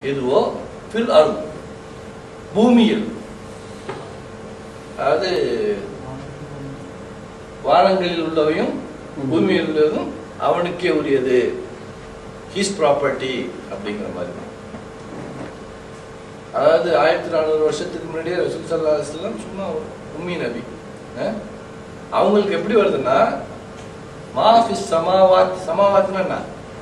எதுவோ ஃபில் அருள் பூமியில் அதாவது வானங்களில் உள்ளவையும் பூமியில் உள்ளதும் அவனுக்கே உரியது ஹிஸ் ப்ராப்பர்ட்டி அப்படிங்கிற மாதிரி அதாவது ஆயிரத்தி நானூறு வருஷத்துக்கு முன்னாடியே ரசூல் சல்லா அலிஸ்லாம் சும்மா ஒரு உம்மி நபி அஹ்? அவங்களுக்கு எப்படி வருதுன்னா மாஃபி சமாவாத் சமாவாத்னா என்ன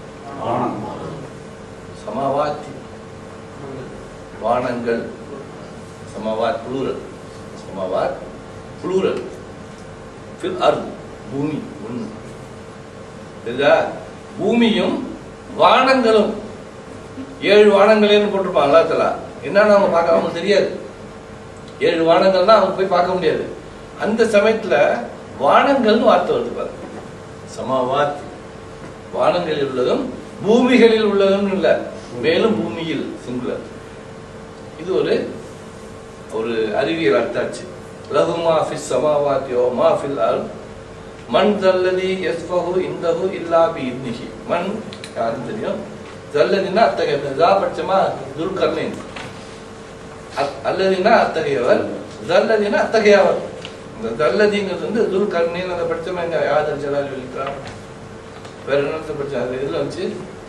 சமாவாத்தி வானங்கள் சமாவாத் புளூரல் சமாவாத் புளூரல் ஃபில் அர்த் பூமி ஒன்று தெரியுதா பூமியும் வானங்களும் ஏழு வானங்களேன்னு போட்டிருப்பான் அல்லாத்தலா என்னன்னு அவங்க பார்க்க அவங்களுக்கு தெரியாது ஏழு வானங்கள் தான் அவங்க போய் பார்க்க முடியாது அந்த சமயத்துல வானங்கள்னு வார்த்தை வருது பாரு சமாவாத் வானங்களில் உள்ளதும் பூமிகளில் உள்ளதும் இல்ல மேலும் பூமியில் சிங்குலர் இது ஒரு ஒரு அறிவியல் அர்த்தாச்சு லகுமா ஃபிஸ் சமாவாத்தி ஓ மா ஃபில் அல் மண் தல்லதி எஸ்ஃபஹு இந்தஹு இல்லா பி இத்னிஹி மண் யாரும் தெரியும் தல்லதினா அத்தகைய ஜா பட்சமா துல்கர்ணின் அத்- அல்லதினா அத்தகையவர் தல்லதினா அத்தகையவர் இந்த தல்லதிங்கிறது வந்து துல்கர்ணின் அந்த பட்சமா எங்க யாதர் ஜலால் வெளிக்கிறான் வேற என்ன படிச்சேன் அது இதுல வச்சு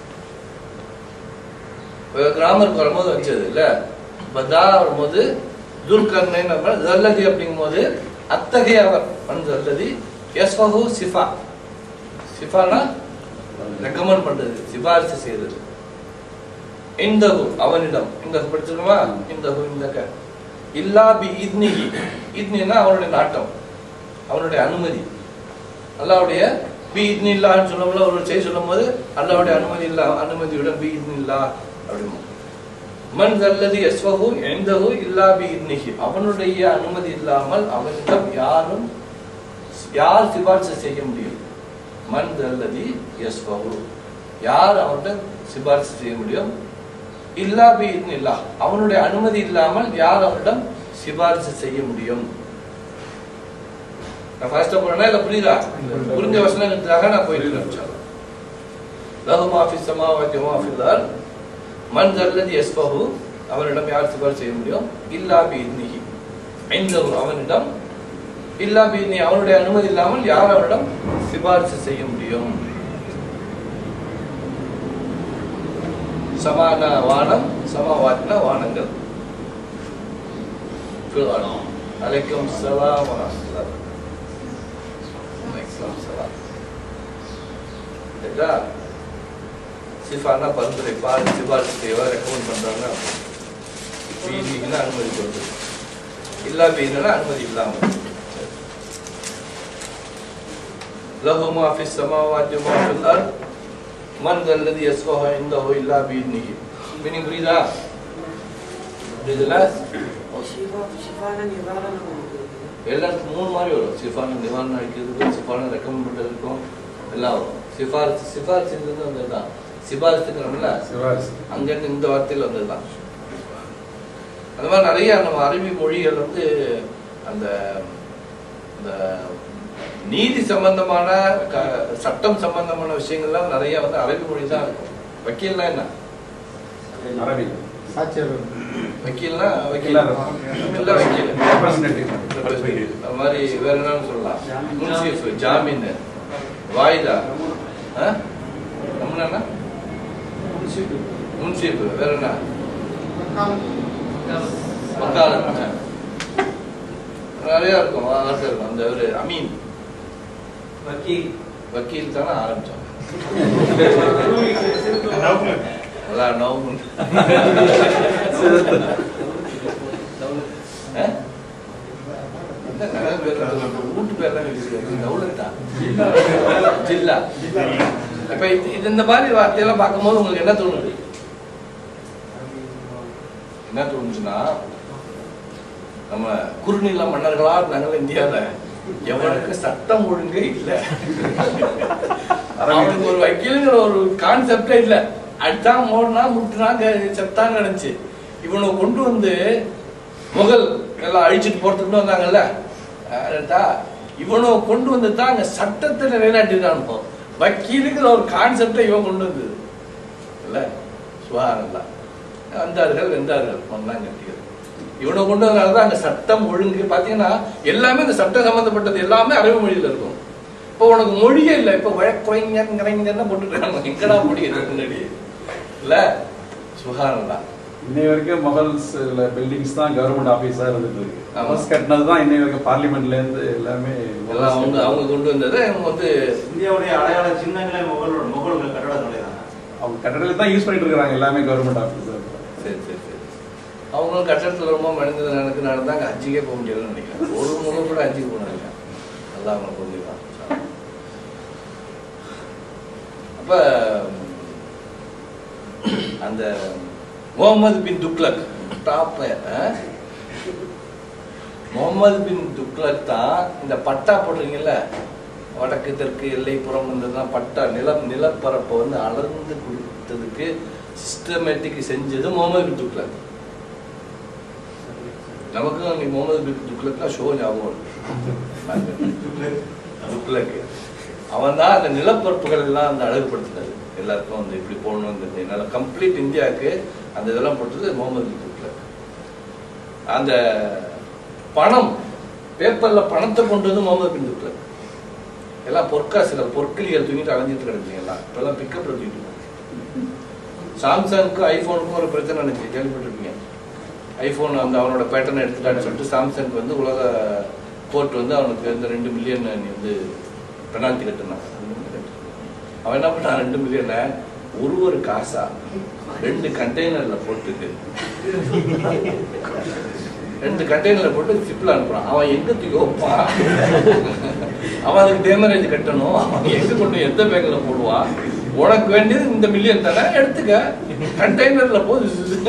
கிராமருக்கு வரும்போது வச்சது இல்ல பதா வரும்போது துல்கர்ணைன் ஜல்லதி அப்படிங்கும் போது அத்தகைய அவர் மண் ஜல்லதி யஸ்வஹு சிஃபா சிஃபானா ரெக்கமெண்ட் பண்றது சிபாரிசு செய்யறது இந்தகு அவனிடம் இந்த படிச்சிருக்கோமா இந்தகு இந்த இல்லா பி இத்னிஹி இத்னினா அவனுடைய நாட்டம் அவனுடைய அனுமதி அல்லாவுடைய பி இத்னி இல்லான்னு சொல்லும்போது ஒரு செய்தி சொல்லும்போது அல்லாவுடைய அனுமதி இல்லா அனுமதியுடன் பி இத்னி இல்லா அப்படிமா மன் அல்லது எஸ்வஹு எந்தஹு இல்லா பி இத்னிஹி அவனுடைய அனுமதி இல்லாமல் அவனிடம் யாரும் யார் சிபாரிசு செய்ய முடியும் மன் அல்லதி எஸ்வஹு யார் அவனிடம் சிபாரிசு செய்ய முடியும் இல்லா பி இத்னி இல்லா அவனுடைய அனுமதி இல்லாமல் யார் அவனிடம் சிபாரிசு செய்ய முடியும் நான் ஃபாஸ்டா போறேனா இல்ல புரியுதா புரிஞ்ச வசனங்களுக்காக நான் போயிட்டு இருக்கேன் லஹு மா ஃபி ஸமாவாத்தி வ மா ஃபில் அர்த் மன் தல்லதி யஸ்பஹு அவனிடம் யார் சிபாரிசு செய்ய முடியும் இல்லா பி இத்னிஹி ஐந்தஹு அவனிடம் இல்லா பி இத்னி அவனுடைய அனுமதி இல்லாமல் யார் அவனிடம் சிபாரிசு செய்ய முடியும் சமான வானம் சமாவாத்தின வானங்கள் ஃபில் அர்த் அலைக்கும் ஸலாம் வ ரஹ்மத்துல்லாஹ் அலைக்கும் ஸலாம் சரியா சிஃபானா பரிந்துரை பாரு சிபாரிசு செய்வா ரெக்கமெண்ட் பண்றாங்க பிஜிக்குன்னா அனுமதி கொடுத்து இல்லா பீனா அனுமதி இல்லாம லஹு மா ஃபி ஸமாவாத்தி வ மா ஃபில் அர்த் மன் தல்லதி யஸ்ஃபஹு இந்தஹு இல்லா பீனிஹி மீனிங் புரியுதா புரியுதுல ஷிஃபா ஷிஃபான நிவாரணம் எல்லாருக்கும் மூணு மாதிரி வரும் சிஃபான நிவாரணம் அளிக்கிறதுக்கும் சிஃபான ரெக்கமெண்ட் பண்ணுறதுக்கும் எல்லாம் வரும் சிபாரிசு சிபாரிசுங்கிறது வந்து தான் சிபாரிசுங்கிறோம்ல அங்கேருந்து இந்த வார்த்தையில் வந்தது தான் அந்த மாதிரி நிறைய நம்ம அரபி மொழிகள் வந்து அந்த இந்த நீதி சம்பந்தமான க- சட்டம் சம்பந்தமான விஷயங்கள்லாம் நிறைய வந்து அரபி மொழி தான் இருக்கும் வக்கீல்னா என்ன அரபி வக்கீல்னா வக்கீல் வக்கீலா இல்ல வக்கீல் Representative. அது மாதிரி வேற என்னன்னு சொல்லலாம் முன்சீஃப் ஜாமீன் வாய்தா ஆ? நம்ம என்ன முன்சீஃப் வேற என்ன வக்காலத் ஆ. நிறைய இருக்கும் வார்த்தை இருக்கும் அந்த ஒரு அமீன் வக்கீல் வக்கீல் தானே ஆரம்பிச்சோம் நல்லா நோவும் ஆ? என்ன நிறைய பேர் சொல்றாங்க. வீட்டு பேர்லாம் வச்சிருக்காங்க. தௌலத்தா? ஜில்லா இப்ப இது இது இந்த மாதிரி வார்த்தையெல்லாம் பார்க்கும்போது உங்களுக்கு என்ன தோணுது என்ன தோணுச்சுன்னா நம்ம குறுநில மன்னர்களா இருந்தாங்க இந்தியால எவனுக்கு சட்டம் ஒழுங்கே இல்ல அவனுக்கு ஒரு வக்கீலுங்கிற ஒரு கான்செப்டே இல்ல அடிச்சான் மோடினா முட்டுனா செத்தான் நினைச்சு இவனை கொண்டு வந்து முகல் எல்லாம் அழிச்சிட்டு போறதுக்கு வந்தாங்கல்ல அடடா, இவனை கொண்டு வந்து தான் அங்க சட்டத்தை நிலைநாட்டிருக்கான் வக்கீலுங்கிற ஒரு கான்செப்டை இவன் கொண்டு வந்தது இல்ல சுகாரம்ல வந்தார்கள் வென்றார்கள் மண்ணாங்கட்டிகள் இவனை கொண்டு வந்தனால தான் அங்கே சட்டம் ஒழுங்கு பார்த்தீங்கன்னா எல்லாமே இந்த சட்டம் சம்மந்தப்பட்டது எல்லாமே அரபு மொழியில் இருக்கும் இப்போ உனக்கு மொழியே இல்லை இப்போ வழக்குறைஞர் நிறைஞர்னு போட்டுருக்காங்க எங்கடா மொழி இருக்கு முன்னாடி இல்லை சுகானந்தா இன்னை வரைக்கும் மொகல்ஸ் பில்டிங்ஸ் தான் கவர்மெண்ட் ஆபீஸா இருந்துட்டு இருக்கு ஆமா. மொகல்ஸ் கட்டினது தான் இன்னை வரைக்கும் பார்லிமெண்ட்ல இருந்து எல்லாமே எல்லாம் அவங்க அவங்க கொண்டு வந்ததை அவங்க வந்து இந்தியாவுடைய அடையாள சின்னங்களே முகலோட முகல்கள் கட்டடக்கலை தான் அவங்க கட்டடத்துல தான் யூஸ் பண்ணிட்டு இருக்காங்க எல்லாமே கவர்மெண்ட் ஆபீஸா சரி சரி சரி அவங்களும் கட்டடத்தில் ரொம்ப மனிதன் நடக்கு நடந்தாங்க ஹஜ்ஜிக்கே போக முடியாதுன்னு நினைக்கிறேன் ஒரு முகம் கூட ஹஜ்ஜிக்கு போனாங்க நல்லா அவங்க புரிஞ்சுக்கலாம் அப்ப அந்த முகமது பின் துக்லக் டாப் முகமது பின் துக்லக் தான் இந்த பட்டா போடுறீங்கல்ல வடக்கு தெற்கு எல்லைப்புறம் இருந்ததுலாம் பட்டா நிலம் நிலப்பரப்பை வந்து அளந்து கொடுத்ததுக்கு சிஸ்டமேட்டிக் செஞ்சது முகமது பின் துக்லக் நமக்கும் அன்னைக்கு முகமது பின் துக்லக்னா ஷோ ஞாபகம் வருது. துக்லக் அவன் தான் அந்த நிலப்பரப்புகள் எல்லாம் அந்த அழகுபடுத்தினது எல்லாருக்கும் வந்து இப்படி போகணுங்கிறது என்னால் கம்ப்ளீட் இந்தியாவுக்கு அந்த இதெல்லாம் போட்டது முகமது பின் துக்லக் அந்த பணம் பேப்பர்ல பணத்தை கொண்டு வந்து முகமது பின் துக்லக் எல்லாம் பொற்காசுகள் பொற்கிளிகள் தூங்கிட்டு அலைஞ்சிட்டு கிடந்தீங்க எல்லாம் இப்பெல்லாம் பிக்கப் தூக்கிட்டு இருக்காங்க. சாம்சங்க்கும் ஐபோனுக்கும் ஒரு பிரச்சனை இருந்துச்சு கேள்விப்பட்டிருப்பீங்க ஐபோன் அந்த அவனோட பேட்டர்ன் எடுத்துட்டான்னு சொல்லிட்டு சாம்சங் வந்து உலக கோர்ட் வந்து அவனுக்கு இந்த ரெண்டு மில்லியன் நீ வந்து பெனால்ட்டி கட்டுனான் அவன் என்ன பண்ணான் ரெண்டு மில்லியனை ஒரு ஒரு காசா ரெண்டு கண்டெய்னர்ல போட்டுட்டு ரெண்டு கண்டெய்னர்ல போட்டு ஷிப்ல அனுப்புறான் அவன் எங்க தூக்கி வைப்பான் அவன் அதுக்கு டேமரேஜ் கட்டணும் அவன் எங்க கொண்டு எந்த பேங்க்ல போடுவான் உனக்கு வேண்டியது இந்த மில்லியன் தானே எடுத்துக்க கண்டெய்னர்ல போது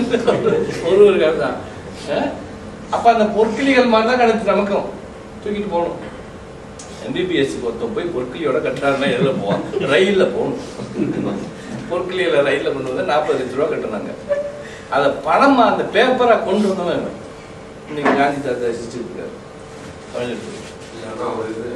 ஒரு ஒரு காசு தான் அஹ்? அப்ப அந்த பொற்கிளிகள் மாதிரி தான் கிடைச்சு நமக்கும் தூக்கிட்டு போகணும் எம்பிபிஎஸ்சி ஒருத்தன் போய் பொற்கிளியோட கட்டாருன்னா எதுல போவான் ரயில்ல போகணும் பொற்கிளியில ரயில்ல கொண்டு வந்து நாற்பது லட்ச ரூபா கட்டினாங்க அதை பணமா அந்த பேப்பரா கொண்டு வந்தவன் இவன். இன்னைக்கு காந்தி தாத்தா ரசிச்சிருக்காரு தமிழகத்துக்கு இல்லைன்னா ஒரு இது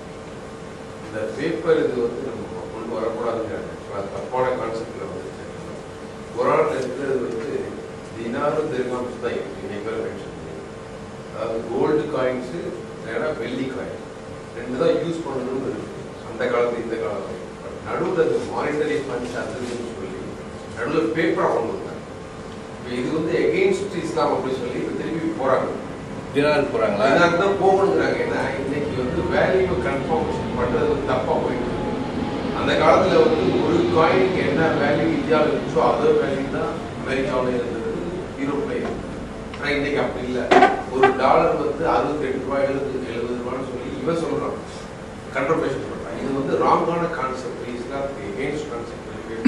இந்த பேப்பர் இது வந்து நம்ம கொண்டு வரக்கூடாதுங்க அது தப்பான கான்செப்ட்ல வந்துச்சு குரான்ல இருக்கிறது வந்து தினாரும் திருகாம்ஸ் தான் இருக்கு இன்னைக்கு பேர் மென்ஷன் பண்ணி அதாவது கோல்டு காயின்ஸ் இல்லைன்னா வெள்ளி காயின் ரெண்டு தான் யூஸ் பண்ணணும்னு இருக்கு அந்த காலத்து இந்த காலத்துல பட் நடுவில் இந்த மானிட்டரி ஃபண்ட்ஸ் அது இதுன்னு சொல்லி நடுவில் பேப்பரா கொண்டு வந்தாங்க இப்போ இது வந்து எகெயின்ஸ்ட் இஸ்லாம் அப்படி சொல்லி இப்போ திருப்பி போறாங்க தினாருக்கு போறாங்களா இதனால தான் போகணுங்கிறாங்க ஏன்னா இன்னைக்கு வந்து வேல்யூ கன்ஃபர்மேஷன் பண்றது வந்து தப்பா போயிட்டு இருக்கு அந்த காலத்துல வந்து ஒரு காயினுக்கு என்ன வேல்யூ இந்தியாவில் இருந்துச்சோ அதே வேல்யூ தான் அமெரிக்காவில் இருந்தது யூரோப்ல இருந்தது ஆனா இன்னைக்கு அப்படி இல்லை ஒரு டாலர் வந்து அறுபத்தி எட்டு ரூபாய் எழுபது எழுபது ரூபான்னு சொல்லி இவன் சொல்றான் கன்ஃபர்மேஷன் பண்றான் இது வந்து ராங்கான கான்செப்ட் இஸ்லாத்துக்கு எகெயின்ஸ்ட் கான்செப்ட்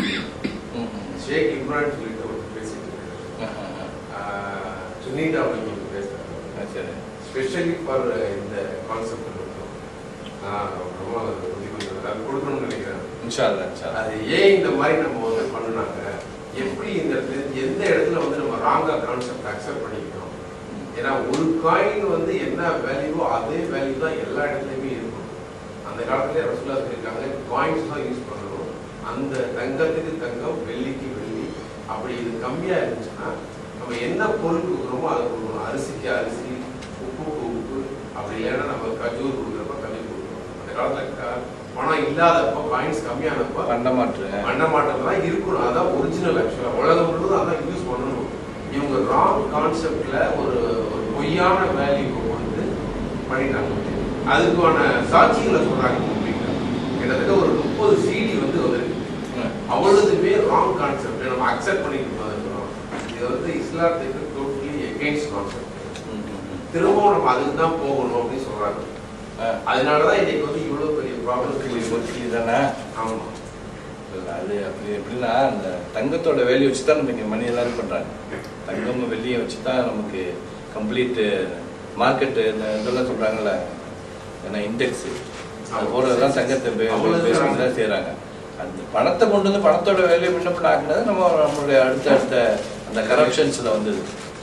ம், ம். ஷேக் இம்ரான் சொல்லிட்டு ஒரு பேசிட்டு இருக்காரு ஆஹ், ஆஹ், ஆஹ் சுனீதா அப்படின்னு பேசுறாரு ஆஹ். சரி ஸ்பெஷலி ஃபார் இந்த கான்செப்ட் மட்டும் நான் ரொம்ப உறுதி பண்ணிக்கிறேன் அது கொடுக்கணும்னு நினைக்கிறேன் இன்ஷா அல்லாஹ், இன்ஷா அல்லாஹ். அது ஏன் இந்த மாதிரி நம்ம வந்து பண்ணுனாங்க எப்படி இந்த இடத்துல எந்த இடத்துல வந்து நம்ம ராங்கா கான்செப்ட் அக்செப்ட் பண்ணிக்கிறோம் ஏன்னா ஒரு காயின் வந்து என்ன வேல்யூவோ அதே வேல்யூ தான் எல்லா இடத்துலையுமே இருக்கும் அந்த காலத்துல ரசூலா சொல்லியிருக்காங்க காயின்ஸ் தான் யூஸ் பண்ணணும் அந்த தங்கத்துக்கு தங்கம் வெள்ளிக்கு வெள்ளி அப்படி இது கம்மியா இருந்துச்சுன்னா நம்ம என்ன பொருள் கொடுக்குறோமோ அதை கொடுக்கணும் அரிசிக்கு அரிசி உப்புக்கு உப்பு அப்படி இல்லைன்னா நம்ம கஜூர் கொடுக்குறப்ப கஜூர் கொடுக்கணும் அந்த காலத்துல க- பணம் இல்லாதப்போ காயின்ஸ் கம்மியானப்போ பண்ண மாட்டேன் பண்ண மாட்டோம் தான் இருக்கணும் அதான் ஒரிஜினல் ஆக்சுவலா உலகம் முழுவதும் அதான் யூஸ் பண்ணணும் இவங்க ராங் கான்செப்ட்ல ஒரு ஒரு பொய்யான வேல்யூ கொடுத்து பண்ணிட்டாங்க அதுக்கான சாட்சிகளை சொல்றாங்க கம்ப்ளீட்டா கிட்டத்தட்ட ஒரு முப்பது சிடி வந்து வந்திருக்கு அவ்வளவுமே ராங் கான்செப்ட் நம்ம அக்செப்ட் பண்ணிட்டு வந்துருக்கோம் இது வந்து இஸ்லாத்துக்கு டோட்டலி எகெயின்ஸ்ட் கான்செப்ட் திரும்பவும் நம்ம அதுக்கு தான் போகணும் அப்படின்னு சொல்றாங்க அதனாலதான் இன்னைக்கு வந்து இவ்வளவு பெரிய ப்ராப்ளம் பொற்கிளி தானே ஆமா இல்ல, அது அப்படி எப்படின்னா அந்த தங்கத்தோட வேல்யூ வச்சு தான் நம்ம இங்கே மணி எல்லாரும் பண்ணுறாங்க தங்கம் வெள்ளியை வச்சு தான் நமக்கு கம்ப்ளீட் மார்க்கெட்டு இந்த இதெல்லாம் சொல்கிறாங்கல்ல ஏன்னா இண்டெக்ஸு அது போடுறதெல்லாம் தங்கத்தை பேஸ் பண்ணி தான் செய்கிறாங்க அந்த பணத்தை கொண்டு வந்து பணத்தோட வேல்யூ முன்ன பண்ண ஆக்குனது நம்ம நம்மளுடைய அடுத்த அடுத்த அந்த கரப்ஷன்ஸில் வந்தது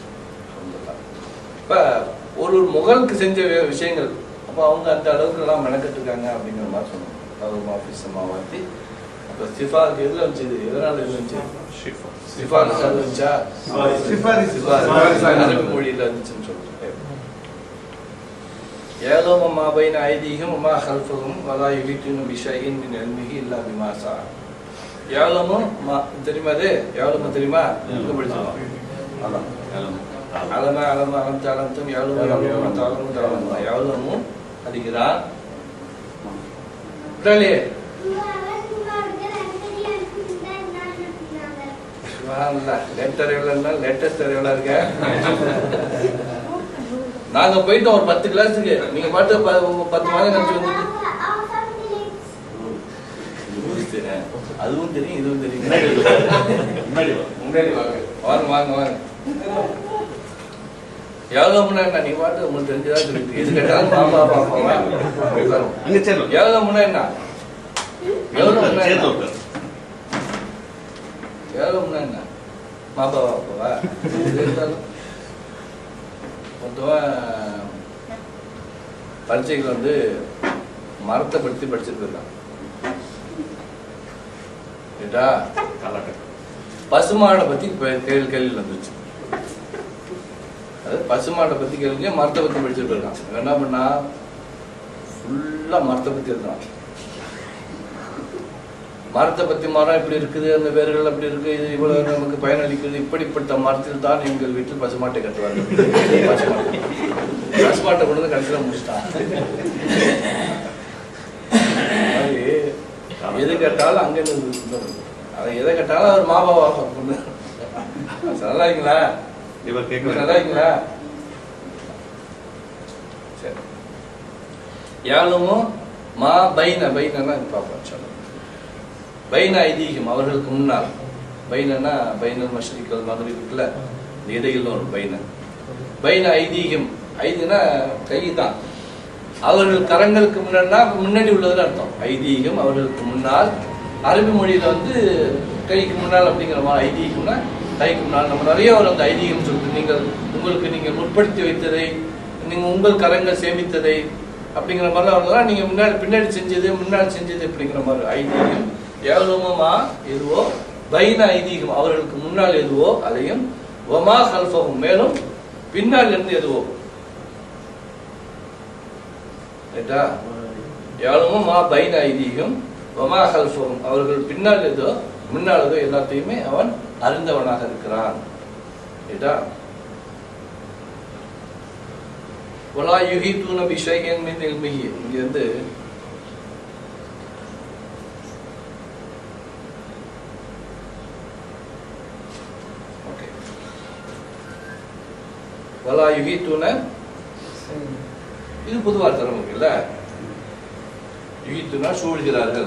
இப்போ ஒரு ஒரு முகலுக்கு செஞ்ச வி- விஷயங்கள் அப்போ அவங்க அந்த அளவுக்கு எல்லாம் மெனக்கட்டுருக்காங்க அப்படிங்கிற மாதிரி சொன்னாங்க கவர்மெண்ட் ஆஃபீஸ் மாற்றி அப்போ இப்போ சிஃபாருக்கு எதுல வந்துச்சு இது? எதனால இது வந்துச்சு சிஃபாருக்கு அது வந்துச்சா சிபாரிசு. சிஃபாரிசு அரபி மொழியில வந்துச்சுன்னு சொல்றேன் ஏலோம மா பைன ஐதீகம் மா ஹல்ஃபகும் வலா யுகித்துனு பிஷையின் மின் அல்மிஹி இல்லா பிமாசா ஏலமும் மா தெரியுமா அது ஏலம தெரியுமா எங்க படிச்சிருக்கோம் அதான் அலம அலம அலம் தலத்தும் ஏழும ஏழும தாளமும் தாளமும் ஏழுமும் அதிகிறான் விட்டாலே லெட்டர் எவ்வளோ லேட்டஸ்ட் எவ்வளோ இருக்க நாங்க போயிட்டோம் ஒரு பத்து கிளாஸுக்கு நீங்க பாட்டு ப- பத்து மாதம் கழிச்சு வந்துட்டு தெரியும். அதுவும் தெரியும் இதுவும் தெரியும் முன்னாடி வாங்க வாங்க வாங்க வாங்க எவ்வளவு முன்னா என்ன நீ பாட்டு உங்களுக்கு தெரிஞ்சதா சொல்லிட்டு எது கேட்டாலும் பாப்பா பாப்பா வாங்க அங்க சேரலாம் எவ்வளவு முன்னா என்ன எவ்வளவு முன்னா சேர்ந்து என்ன உட்காரு. எவ்வளவு முன்னா என்ன பாப்பா பாப்பாவா எது இருந்தாலும் மொத்தமா பரீட்சைகள் வந்து மரத்தை பற்றி படிச்சுட்டு இருக்கான் கேட்டா பசுமாடை பத்தி பே- கேள்வி கேள்வி வந்துச்சு அது பசுமாடை பத்தி கேள்வி மரத்தை பத்தி படிச்சுட்டு இருக்கான் இவன் என்ன பண்ணா ஃபுல்லா மரத்தை பத்தி இருக்கான் மரத்தை பத்தி மரம் இப்படி இருக்குது அந்த வேர்கள் அப்படி இருக்கு இது இவ்வளவு நமக்கு பயனளிக்குது இப்படிப்பட்ட மரத்தில் தான் எங்கள் வீட்டில் பசுமாட்டை கட்டுவார்கள் பசுமாட்டை பசுமாட்டை கொண்டு வந்து கடைசியில் முடிச்சிட்டான் அது மாதிரி எது கேட்டாலும் அங்க இருந்து அதை எதை கேட்டாலும் அவர் மாபாவா பொண்ணு நல்லா இருக்கீங்களா இவர் இப்ப கேட்கல நல்லா இருக்கீங்களா சரி யாழுமும் மா பைன பைனன்னா பார்ப்போம் சொல்லுங்க பைன ஐதீகம் அவர்களுக்கு முன்னால் பைனன்னா பைனல் மஷ்ரிக்கல் மகரிப் இருக்குல்ல இந்த இடையில் ஒரு பைன பைன ஐதீகம் ஐதுனா கை தான் அவர்கள் கரங்களுக்கு முன்னாடினா முன்னாடி உள்ளதுன்னு அர்த்தம் ஐதீகம் அவர்களுக்கு முன்னால் அரபி மொழியில வந்து கைக்கு முன்னால் அப்படிங்கிற மாதிரி ஐதீகம்னா கைக்கு முன்னால் நம்ம நிறைய வரும் அந்த ஐதீகம் சொல்லிட்டு நீங்கள் உங்களுக்கு நீங்கள் முற்படுத்தி வைத்ததை நீங்க உங்கள் கரங்கள் சேமித்ததை அப்படிங்கிற மாதிரிலாம் வரலாம் நீங்க முன்னாடி பின்னாடி செஞ்சது முன்னாடி செஞ்சது அப்படிங்கிற மாதிரி ஐதீகம் எவ்வளவுமா எதுவோ பைன ஐதீகம் அவர்களுக்கு முன்னால் எதுவோ அதையும் ஒமா ஹல்ஃபகும் மேலும் பின்னால் இருந்து எதுவோ ரைட்டா எவ்வளவும் மா பைன ஐதீகம் ஒமா ஹல்ஃபகும் அவர்கள் பின்னால் ஏதோ முன்னால் ஏதோ எல்லாத்தையுமே அவன் அறிந்தவனாக இருக்கிறான் ரைட்டா வலா யுஹிதூன பிஷையன் மின் இல்மிஹி இங்க வந்து ஓகே வலா யுஹிதூன இது புது வார்த்தை நமக்கு இல்ல யுகித்துனா சூழ்கிறார்கள்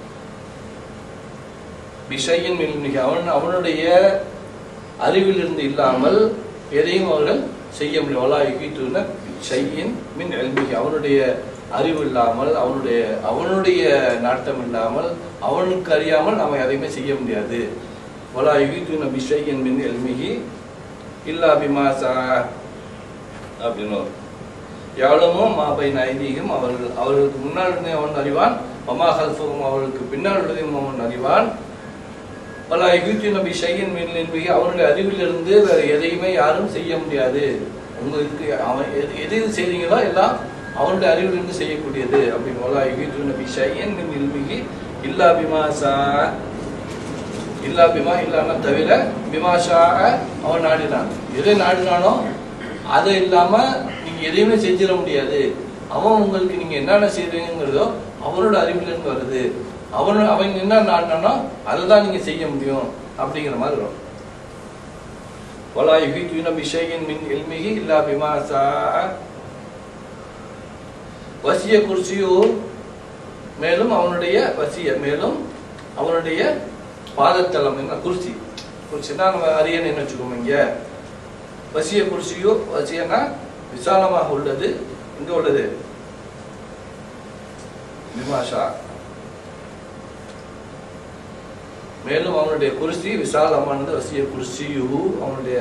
விஷயின் மிக அவன் அவனுடைய அறிவிலிருந்து இல்லாமல் எதையும் அவர்கள் செய்ய முடியும் வலா யுகித்துன ஷையின் மின் எல்மிகி அவனுடைய அறிவு இல்லாமல் அவனுடைய அவனுடைய நாட்டம் இல்லாமல் அவனுக்கு அறியாமல் அவன் எதையுமே செய்ய முடியாது வலா யுகித்துன பிஷையின் மின் எல்மிகி இல்லா பிமாசா அப்படின்னு வரும் எவ்வளவோ மாபை ஐதீகம் அவர்கள் அவர்களுக்கு முன்னால் இருந்தே அவன் அறிவான் மமா ஹல்ஃபும் அவர்களுக்கு பின்னால் உள்ளதையும் அவன் அறிவான் பல யுகி நபி ஷையின் மீன்லின் அவனுடைய அறிவிலிருந்து வேற எதையுமே யாரும் செய்ய முடியாது உங்களுக்கு அவன் எது எது எது செய்றீங்களோ எல்லாம் அவனுடைய அறிவிலிருந்து செய்யக்கூடியது அப்படின்னு வலா யுகி நபி ஷையின் மின் இல்மிகி இல்லா பிமாசா இல்லா பிமா இல்லாம தவிர பிமாஷா அவன் நாடினான் எதை நாடினானோ அது இல்லாம நீங்க எதையுமே செஞ்சிட முடியாது அவன் உங்களுக்கு நீங்க என்னென்ன செய்றீங்கிறதோ அவனோட அறிவுல இருந்து வருது அவனோட அவன் என்ன நாடினானோ அதை தான் நீங்க செய்ய முடியும் அப்படிங்கிற மாதிரி வரும் ولا يحيطون بشيء من علمه إلا بما شاء வசிய குர்சியோ மேலும் அவனுடைய வசிய மேலும் அவனுடைய பாதத்தலம் என்ன குர்சி குர்சினா நம்ம அரியணைன்னு வச்சுக்கோங்க இங்க வசிய குர்சியோ வசியனா விசாலமாக உள்ளது எங்க உள்ளது விமாஷா மேலும் அவனுடைய குருசி விசாலமானது வசிய குருசியு அவனுடைய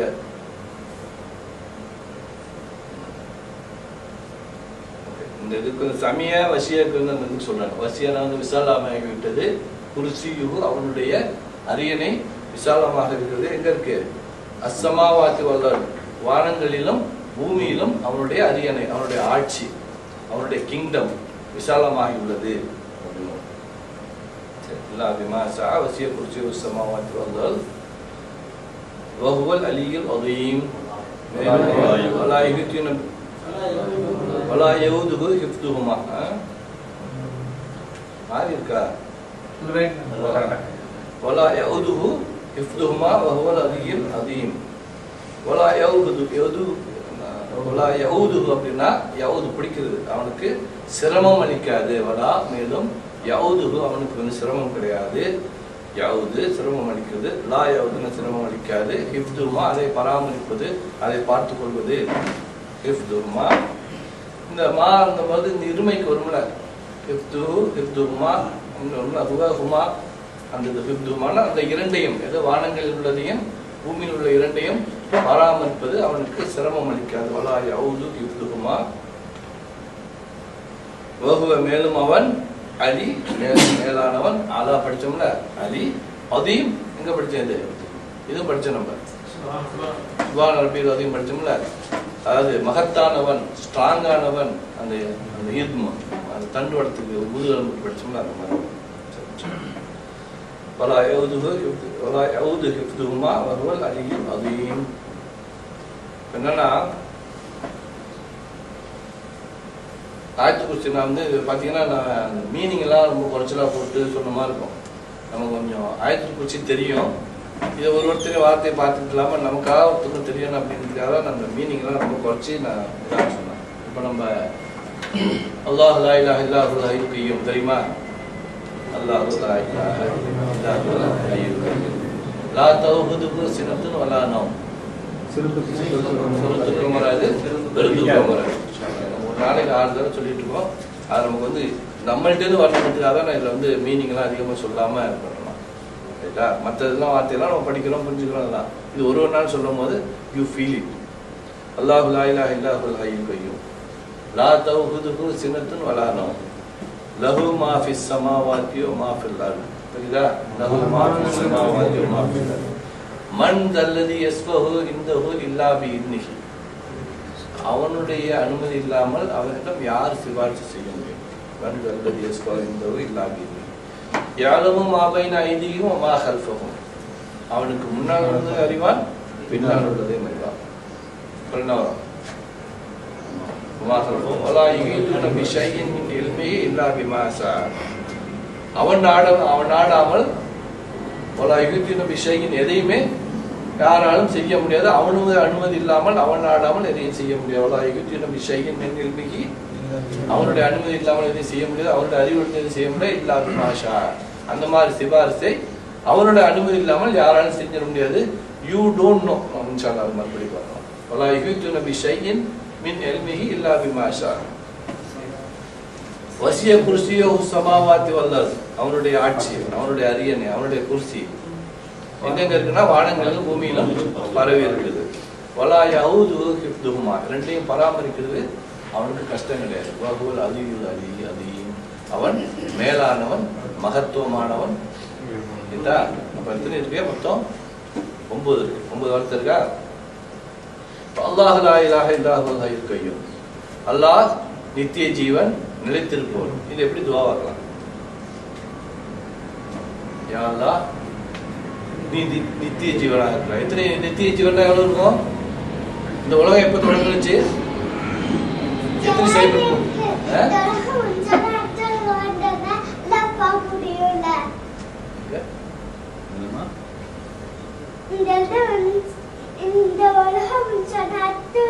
Okay. இந்த இதுக்கு வந்து சமய வசியக்கு வந்து அந்த இதுக்கு சொல்றாங்க வசியனா வந்து விசாலமாகி விட்டது குருசியு அவனுடைய அரியணை விசாலமாக இருக்கிறது எங்க இருக்கு அஸ்ஸமாவாத்தி வல்லர் வானங்களிலும் பூமியிலும் அவனுடைய அரியணை அவனுடைய ஆட்சி அவனுடைய கிங்டம் விசாலமாகி உள்ளது அப்படின்னு. சரி, இல்லா பிமா சா வசிய குருசி அஸ்ஸமாவாத்தி வல்லர் வஹுவல் அலியுல் அதீம் மேலும் வலா யுஹித்துன வலா யவுதுஹு ஹிஃப்துஹுமா ஆ? மாறி இருக்கா ولا يؤوده حفظهما وهو العلي العظيم ولا يؤوده يؤوده ولا يؤوده அப்படின்னா யவுது பிடிக்கிறது அவனுக்கு சிரமம் அளிக்காது வலா மேலும் யவுதுகு அவனுக்கு வந்து சிரமம் கிடையாது யவுது சிரமம் அளிக்கிறது லா யவுதுன்னு சிரமம் அளிக்காது ஹிஃப்துமா அதை பராமரிப்பது அதை பார்த்து கொள்வது ஹிஃப்துமா இந்த மா அந்த மாதிரி இந்த இருமைக்கு வரும்ல ஹிஃப்து ஹிஃப்துமா இன்னொன்று அதுவா ஹுமா அந்த இது ஹிஃப்துமான அந்த இரண்டையும் எது வானங்களில் உள்ளதையும் பூமியில் உள்ள இரண்டையும் பராமரிப்பது அவனுக்கு சிரமம் அளிக்காது வலா யவுது ஹிஃப்துஹுமா வகுவ மேலும் அவன் அலி மேலும் மேலானவன் ஆலா படிச்சோம்ல அலி அதையும் எங்க படிச்சது இதுவும் படிச்சோம் நம்ம சுபான் ரபீல் அதையும் படிச்சோம்ல அதாவது மகத்தானவன் ஸ்ட்ராங்கானவன் அந்த அந்த ஈர்மம் அந்த தண்டுவடத்துக்கு முதுகெலும்புக்கு படிச்சோம்ல அந்த மாதிரி ولا يعوده ولا يعود حفظهما وهو العلي العظيم என்னன்னா ஆயத்து குறிச்சி நான் வந்து பார்த்தீங்கன்னா நான் அந்த மீனிங் எல்லாம் ரொம்ப குறைச்சலாக போட்டு சொன்ன மாதிரி இருக்கும் நமக்கு கொஞ்சம் ஆயத்து குறிச்சி தெரியும் இதை ஒரு ஒருத்தர் வார்த்தையை பார்த்துட்டு இல்லாமல் நமக்காக ஒருத்தருக்கும் தெரியணும் அப்படின்றதுக்காக தான் நான் அந்த மீனிங் எல்லாம் ரொம்ப குறைச்சி நான் இதாக சொன்னேன் இப்போ நம்ம அல்லாஹ் லா இலாஹ இல்லா ஹுல் ஹய்யுல் கய்யூம் தெரியுமா அல்லாஹ் லா இலாஹ இல்லா ஹுல் ஹய்யுல் கய்யூம் லா தௌஹுதுஹு சினத்துன் வலா நௌம் சுருத்துக்கம் வராது பெருந்துக்கம் வராது நம்ம ஒரு நாளைக்கு ஆறு தடவை சொல்லிட்டு இருக்கோம் அது நமக்கு வந்து நம்மள்ட்ட இருந்து வரணுன்றதுக்காக தான் நான் இதில் வந்து மீனிங்லாம் அதிகமாக சொல்லாமல் பண்ணலாம் ரைட்டா மற்ற இதெல்லாம் வார்த்தையெல்லாம் நம்ம படிக்கிறோம் புரிஞ்சுக்கிறோம் அதெல்லாம் இது ஒரு ஒரு நாள் சொல்லும் போது யூ ஃபீல் இட் அல்லாஹ் லா இலாஹ இல்லாஹுல் ஹய்யுல் கய்யூம் லா தௌஹுதுஹு சினத்துன் வலா நௌம் லஹு மா ஃபிஸ் ஸமாவாத்தி வ மா ஃபில் அர்த் புரியுதா லஹு மா ஃபிஸ் ஸமாவாத்தி வ மா ஃபில் அர்த் மன் தல்லதி யஸ்பஹு இந்தஹு இல்லா பிஇத்னிஹி அவனுடைய அனுமதி இல்லாமல் அவனிடம் யார் சிபாரிசு செய்ய முடியும் மன் தல்லதி யஸ்பஹு இந்தஹு இல்லா பிஇத்னிஹி யாலமு மா பைன ஐதிஹிம் வ மா கல்ஃபஹும் அவனுக்கு முன்னால் உள்ளதை அறிவான் பின்னால் உள்ளதையும் அறிவான் அப்புறம் என்ன வரும் وما خلفهم ولا يحيطون بشيء من علمه إلا بما شاء அவன் நாட அவன் நாடாமல் வலா யுகித்தின விஷயின் எதையுமே யாராலும் செய்ய முடியாது அவனுடைய அனுமதி இல்லாமல் அவன் நாடாமல் எதையும் செய்ய முடியாது வலா யுகித்தின விஷயின் நில்மிகி அவனுடைய அனுமதி இல்லாமல் எதையும் செய்ய முடியாது அவனுடைய அறிவுறுத்தி எதையும் செய்ய முடியாது இல்லா மாஷா அந்த மாதிரி சிபாரிசை அவனுடைய அனுமதி இல்லாமல் யாராலும் செஞ்சிட முடியாது யூ டோன்ட் நோ இன்ஷால்லா அது மறுபடி பார்க்கலாம் வலா யுகித்தின விஷயின் மின் எல்மிஹி இல்லா பிமாஷா வசிய குர்சியோ சமாவாத்தி வல்லர் அவனுடைய ஆட்சி அவனுடைய அரியணை அவனுடைய குர்சி எங்கெங்க இருக்குன்னா வானங்களிலும் பூமியிலும் பரவி இருக்குது வலா யவுது ஹிப்துஹுமா ரெண்டையும் பராமரிக்கிறது அவனுக்கு கஷ்டம் கிடையாது வகுல் அதியுல் அலி அதியும் அவன் மேலானவன் மகத்துவமானவன் இதா அப்ப எத்தனை இருக்கு மொத்தம் ஒன்பது இருக்கு ஒன்பது வார்த்தை இருக்கா அல்லாஹ் லா இலாஹ இல்லாஹுல் ஹய்யுல் கய்யூம் அல்லாஹ் நித்திய ஜீவன் நிலைத்திருப்போர் இது எப்படி துவாவாக்கலாம் யா அல்லாஹ் நீ தி- நித்திய ஜீவனாக இருக்கிறாய் எத்தனை நித்திய ஜீவனா எவ்வளவு இருக்கும் இந்த உலகம் எப்ப தொடங்குச்சு எத்தனை செயல்படும் இந்த உலகம் சொன்னது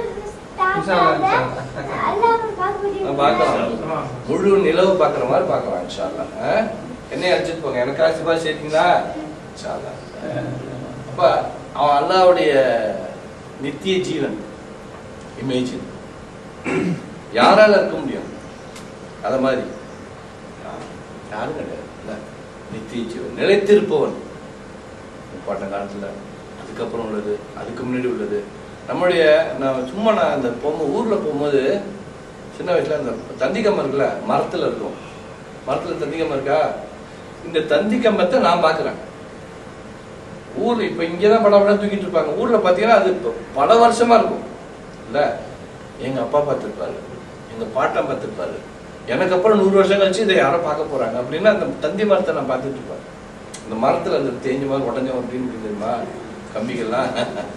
பார்க்கலாம் முழு நிலவு பார்க்குற மாதிரி பார்க்கலாம் இன்ஷா அல்லாஹ். ஆ? என்னைய அழைச்சிட்டு போங்க எனக்காக சிபாரிசு சேர்த்தீங்களா இன்ஷா அல்லாஹ். அப்ப அவன் அல்லாவுடைய நித்திய ஜீவன் இமேஜின் யாரால இருக்க முடியும் அத மாதிரி யா- யாரும் கிடையாது இல்ல நித்திய ஜீவன் நிலைத்திருப்பவன் பாட்ட காலத்துல அதுக்கப்புறம் உள்ளது அதுக்கு முன்னாடி உள்ளது நம்முடைய நான் சும்மா நான் அந்த போகும்போது ஊர்ல போகும்போது சின்ன வயசுல அந்த தந்திகம்ம இருக்குல்ல மரத்துல இருக்கும் மரத்துல தந்திகம்ம இருக்கா இந்த தந்தி கம்பத்தை நான் பார்க்குறேன் ஊர் இப்போ இங்கே தான் படம் படம் தூக்கிட்டு இருப்பாங்க ஊரில் பார்த்தீங்கன்னா அது இப்ப பல வருஷமா இருக்கும் இல்லை எங்கள் அப்பா பார்த்துருப்பாரு எங்கள் பாட்டன் பார்த்துருப்பாரு எனக்கு அப்புறம் நூறு வருஷம் கழிச்சு இதை யாரோ பார்க்க போறாங்க அப்படின்னா அந்த தந்தி மரத்தை நான் பார்த்துட்டு இருப்பேன் இந்த மரத்தில் அந்த தேஞ்ச மாதிரி உடஞ்ச மாதிரி அப்படின்னு தெரியுமா கம்பிகள்லாம்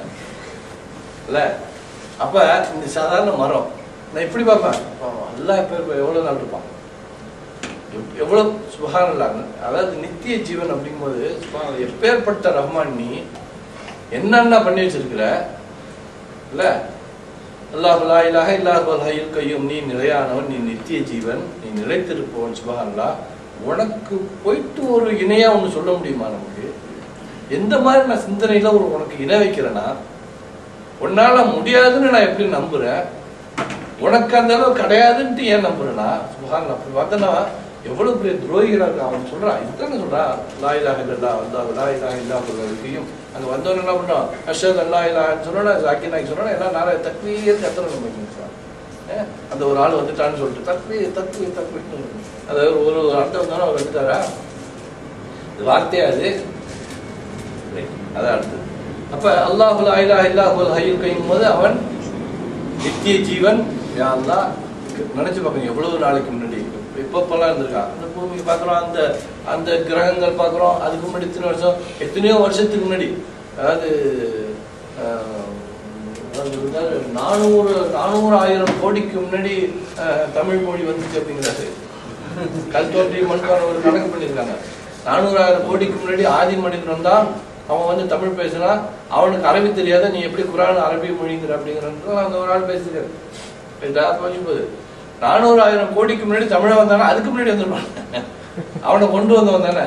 இல்லை அப்போ இந்த சாதாரண மரம் நான் இப்படி பார்ப்பேன் எல்லா பேர் எவ்வளோ நாள் இருப்பான் எவ்- எவ்வளவு சுகாரம் அதாவது நித்திய ஜீவன் அப்படிங்கும்போது சுப்ஹானல்லாஹ், எப்பேற்பட்ட ரஹ்மான் நீ என்னென்ன பண்ணி வச்சிருக்கிற இல்ல அல்லாஹ் லா இலாஹ இல்லாஹுல் ஹய்யுல் கய்யூம் நீ நிலையானவன் நீ நித்திய ஜீவன் நீ நிலைத்திருப்பவன் சுபஹானல்லாஹ் உனக்கு போயிட்டு ஒரு இணையா ஒன்று சொல்ல முடியுமா நமக்கு எந்த மாதிரி நான் சிந்தனையில ஒரு உனக்கு இணை வைக்கிறேன்னா உன்னால முடியாதுன்னு நான் எப்படி நம்புறேன் உனக்கு அந்த அளவு கிடையாதுன்ட்டு ஏன் நம்புறேன்னா சுபஹான் அப்படி பார்த்தனா எவ்வளவு பெரிய துரோகிகளா இருக்கா அவன் சொல்றான் இதுதானே சொல்றான் லா இலாஹ இல்லல்லாஹ் வந்தா லா இலாஹ இல்லாஹ் இருக்கையும் அங்க வந்தவன் என்ன பண்றான் அஷத் அல்லா இலான்னு சொன்னா ஜாக்கி நாய்க்கு சொன்னா எல்லாம் நாளை தக்வீர் கத்தனை நம்ம வைக்கிறான். ஏன்? அந்த ஒரு ஆள் வந்துட்டான்னு சொல்லிட்டு தக்வி தக்வி தக்வி அதாவது ஒரு ஒரு அர்த்தம் வந்தாலும் அவர் வந்துட்டாரா இது வார்த்தையா அது Right. அதான் அடுத்தது அப்ப அல்லாஹுல் ஐலா இல்லாஹுல் ஹையுல் கையும் போது அவன் நித்திய ஜீவன் யா அல்லாஹ் நினைச்சு பார்க்கணும் எவ்வளவு நாளைக்கு முன்னாடி எப்பப்பெல்லாம் இருந்திருக்கான் அந்த பூமிக்கு பார்க்குறோம் அந்த அந்த கிரகங்கள் பார்க்குறோம் அதுக்கு முன்னாடி எத்தனை வருஷம் எத்தனையோ வருஷத்துக்கு முன்னாடி அதாவது ஆஹ், அதாவது இருந்தாரு, நானூறு நானூறு ஆயிரம் கோடிக்கு முன்னாடி ஆஹ், தமிழ் மொழி வந்துச்சு அப்படிங்கிறாரு கல் தோன்றி மண்பான ஒரு கணக்கு பண்ணியிருக்காங்க நானூறாயிரம் கோடிக்கு முன்னாடி ஆதி மனிதன் வந்தான் அவன் வந்து தமிழ் பேசினா அவனுக்கு அரபி தெரியாத நீ எப்படி குரான் அரபி மொழிங்கிற அப்படிங்கிற அந்த ஒரு ஆள் பேசுகிறார் போது நானூறு ஆயிரம் கோடிக்கு முன்னாடி தமிழன் வந்தானா அதுக்கு முன்னாடி வந்துருப்பான் அவனை கொண்டு வந்தவன் தானே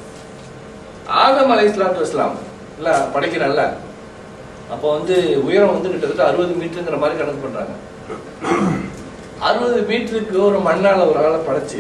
ஆதம் அலை இஸ்லாத்து இஸ்லாம் இல்ல படைக்கிறான்ல அப்போ வந்து உயரம் வந்து கிட்டத்தட்ட அறுபது மீட்டருங்கிற மாதிரி கணக்கு பண்றாங்க அறுபது மீட்டருக்கு ஒரு மண்ணால ஒரு ஆளை படைச்சு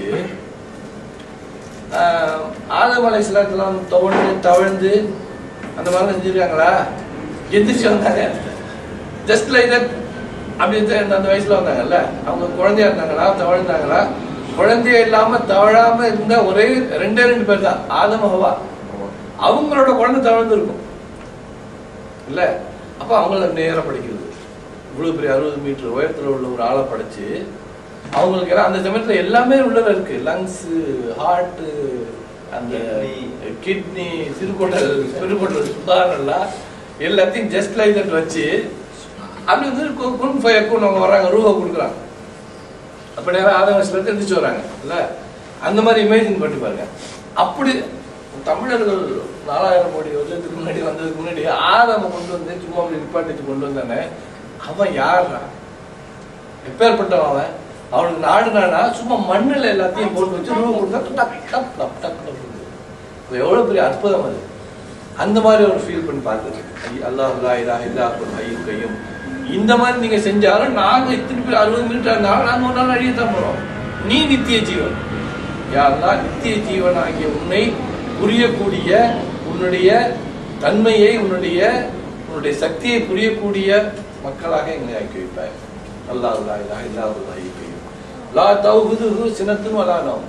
ஆஹ், ஆதம் அலை இஸ்லாத்துலாம் தவழ்ந்து தவழ்ந்து அந்த மாதிரிலாம் செஞ்சிருக்காங்களா எந்திரிச்சு வந்தாங்க ஜஸ்ட் லைக் தட் அப்படி இந்த- அந்த வயசுல வந்தாங்கல்ல அவங்க குழந்தையா இருந்தாங்களா தவழ்ந்தாங்களா குழந்தைய இல்லாம தவழாம இருந்த ஒரே ரெண்டே ரெண்டு பேர் தான் ஆதம் ஹவா அவங்களோட குழந்தை தவழ்ந்து இருக்கும் இல்ல அப்ப அவங்கள நேரா படிக்கிறது இவ்வளவு பெரிய அறுபது மீட்டர் உயரத்துல உள்ள ஒரு ஆளை படிச்சு அவங்களுக்கு எல்லாம் அந்த சமயத்துல எல்லாமே உள்ளத இருக்கு லங்ஸ் ஹார்ட் அந்த கிட்னி சிறுகோட்டல் சிறுகோட்டல் சுதாரணெல்லாம் எல்லாத்தையும் ஜஸ்ட் லைக் தட் வச்சு அப்படி வந்து கு- குன் ஃபயக்குன் அவங்க வர்றாங்க ரூபா கொடுக்குறாங்க அப்ப நேரம் ஆதம் வயசுல எந்திரிச்சு வராங்க இல்ல அந்த மாதிரி இமேஜின் பண்ணி பாருங்க அப்படி தமிழர்கள் நாலாயிரம் கோடி வருஷத்துக்கு முன்னாடி வந்ததுக்கு முன்னாடி ஆதாம கொண்டு வந்து சும்மா அப்படி நிப்பாட்டி கொண்டு வந்தானே அவன் யாருடா எப்பேற்பட்டவன் அவன் அவனுக்கு நாடுனானா சும்மா மண்ணுல எல்லாத்தையும் போட்டு வச்சு ரூபா கொடுத்தா டக் டக் டக் டக் டக் இது எவ்வளவு பெரிய அற்புதம் அது அந்த மாதிரி ஒரு ஃபீல் பண்ணி பார்த்தது அல்லாஹ் லா இலாஹ இல்லா ஐயும் கையும் இந்த மாதிரி நீங்க செஞ்சாலும் நாங்க இத்தனை பேர் அறுபது மீட்டர் இருந்தாலும் நாங்க ஒரு நாள் அழியத்தான் போறோம் நீ நித்திய ஜீவன் யாரெல்லாம் நித்திய ஜீவன் ஆகிய உன்னை புரியக்கூடிய உன்னுடைய தன்மையை உன்னுடைய உன்னுடைய சக்தியை புரியக்கூடிய மக்களாக எங்களை ஆக்கி வைப்பாய் அல்லாஹ் லா இலாஹ இல்லா ஐயும் கையும் லா தௌஹுதுஹு சினத்துன்னு வலானோம்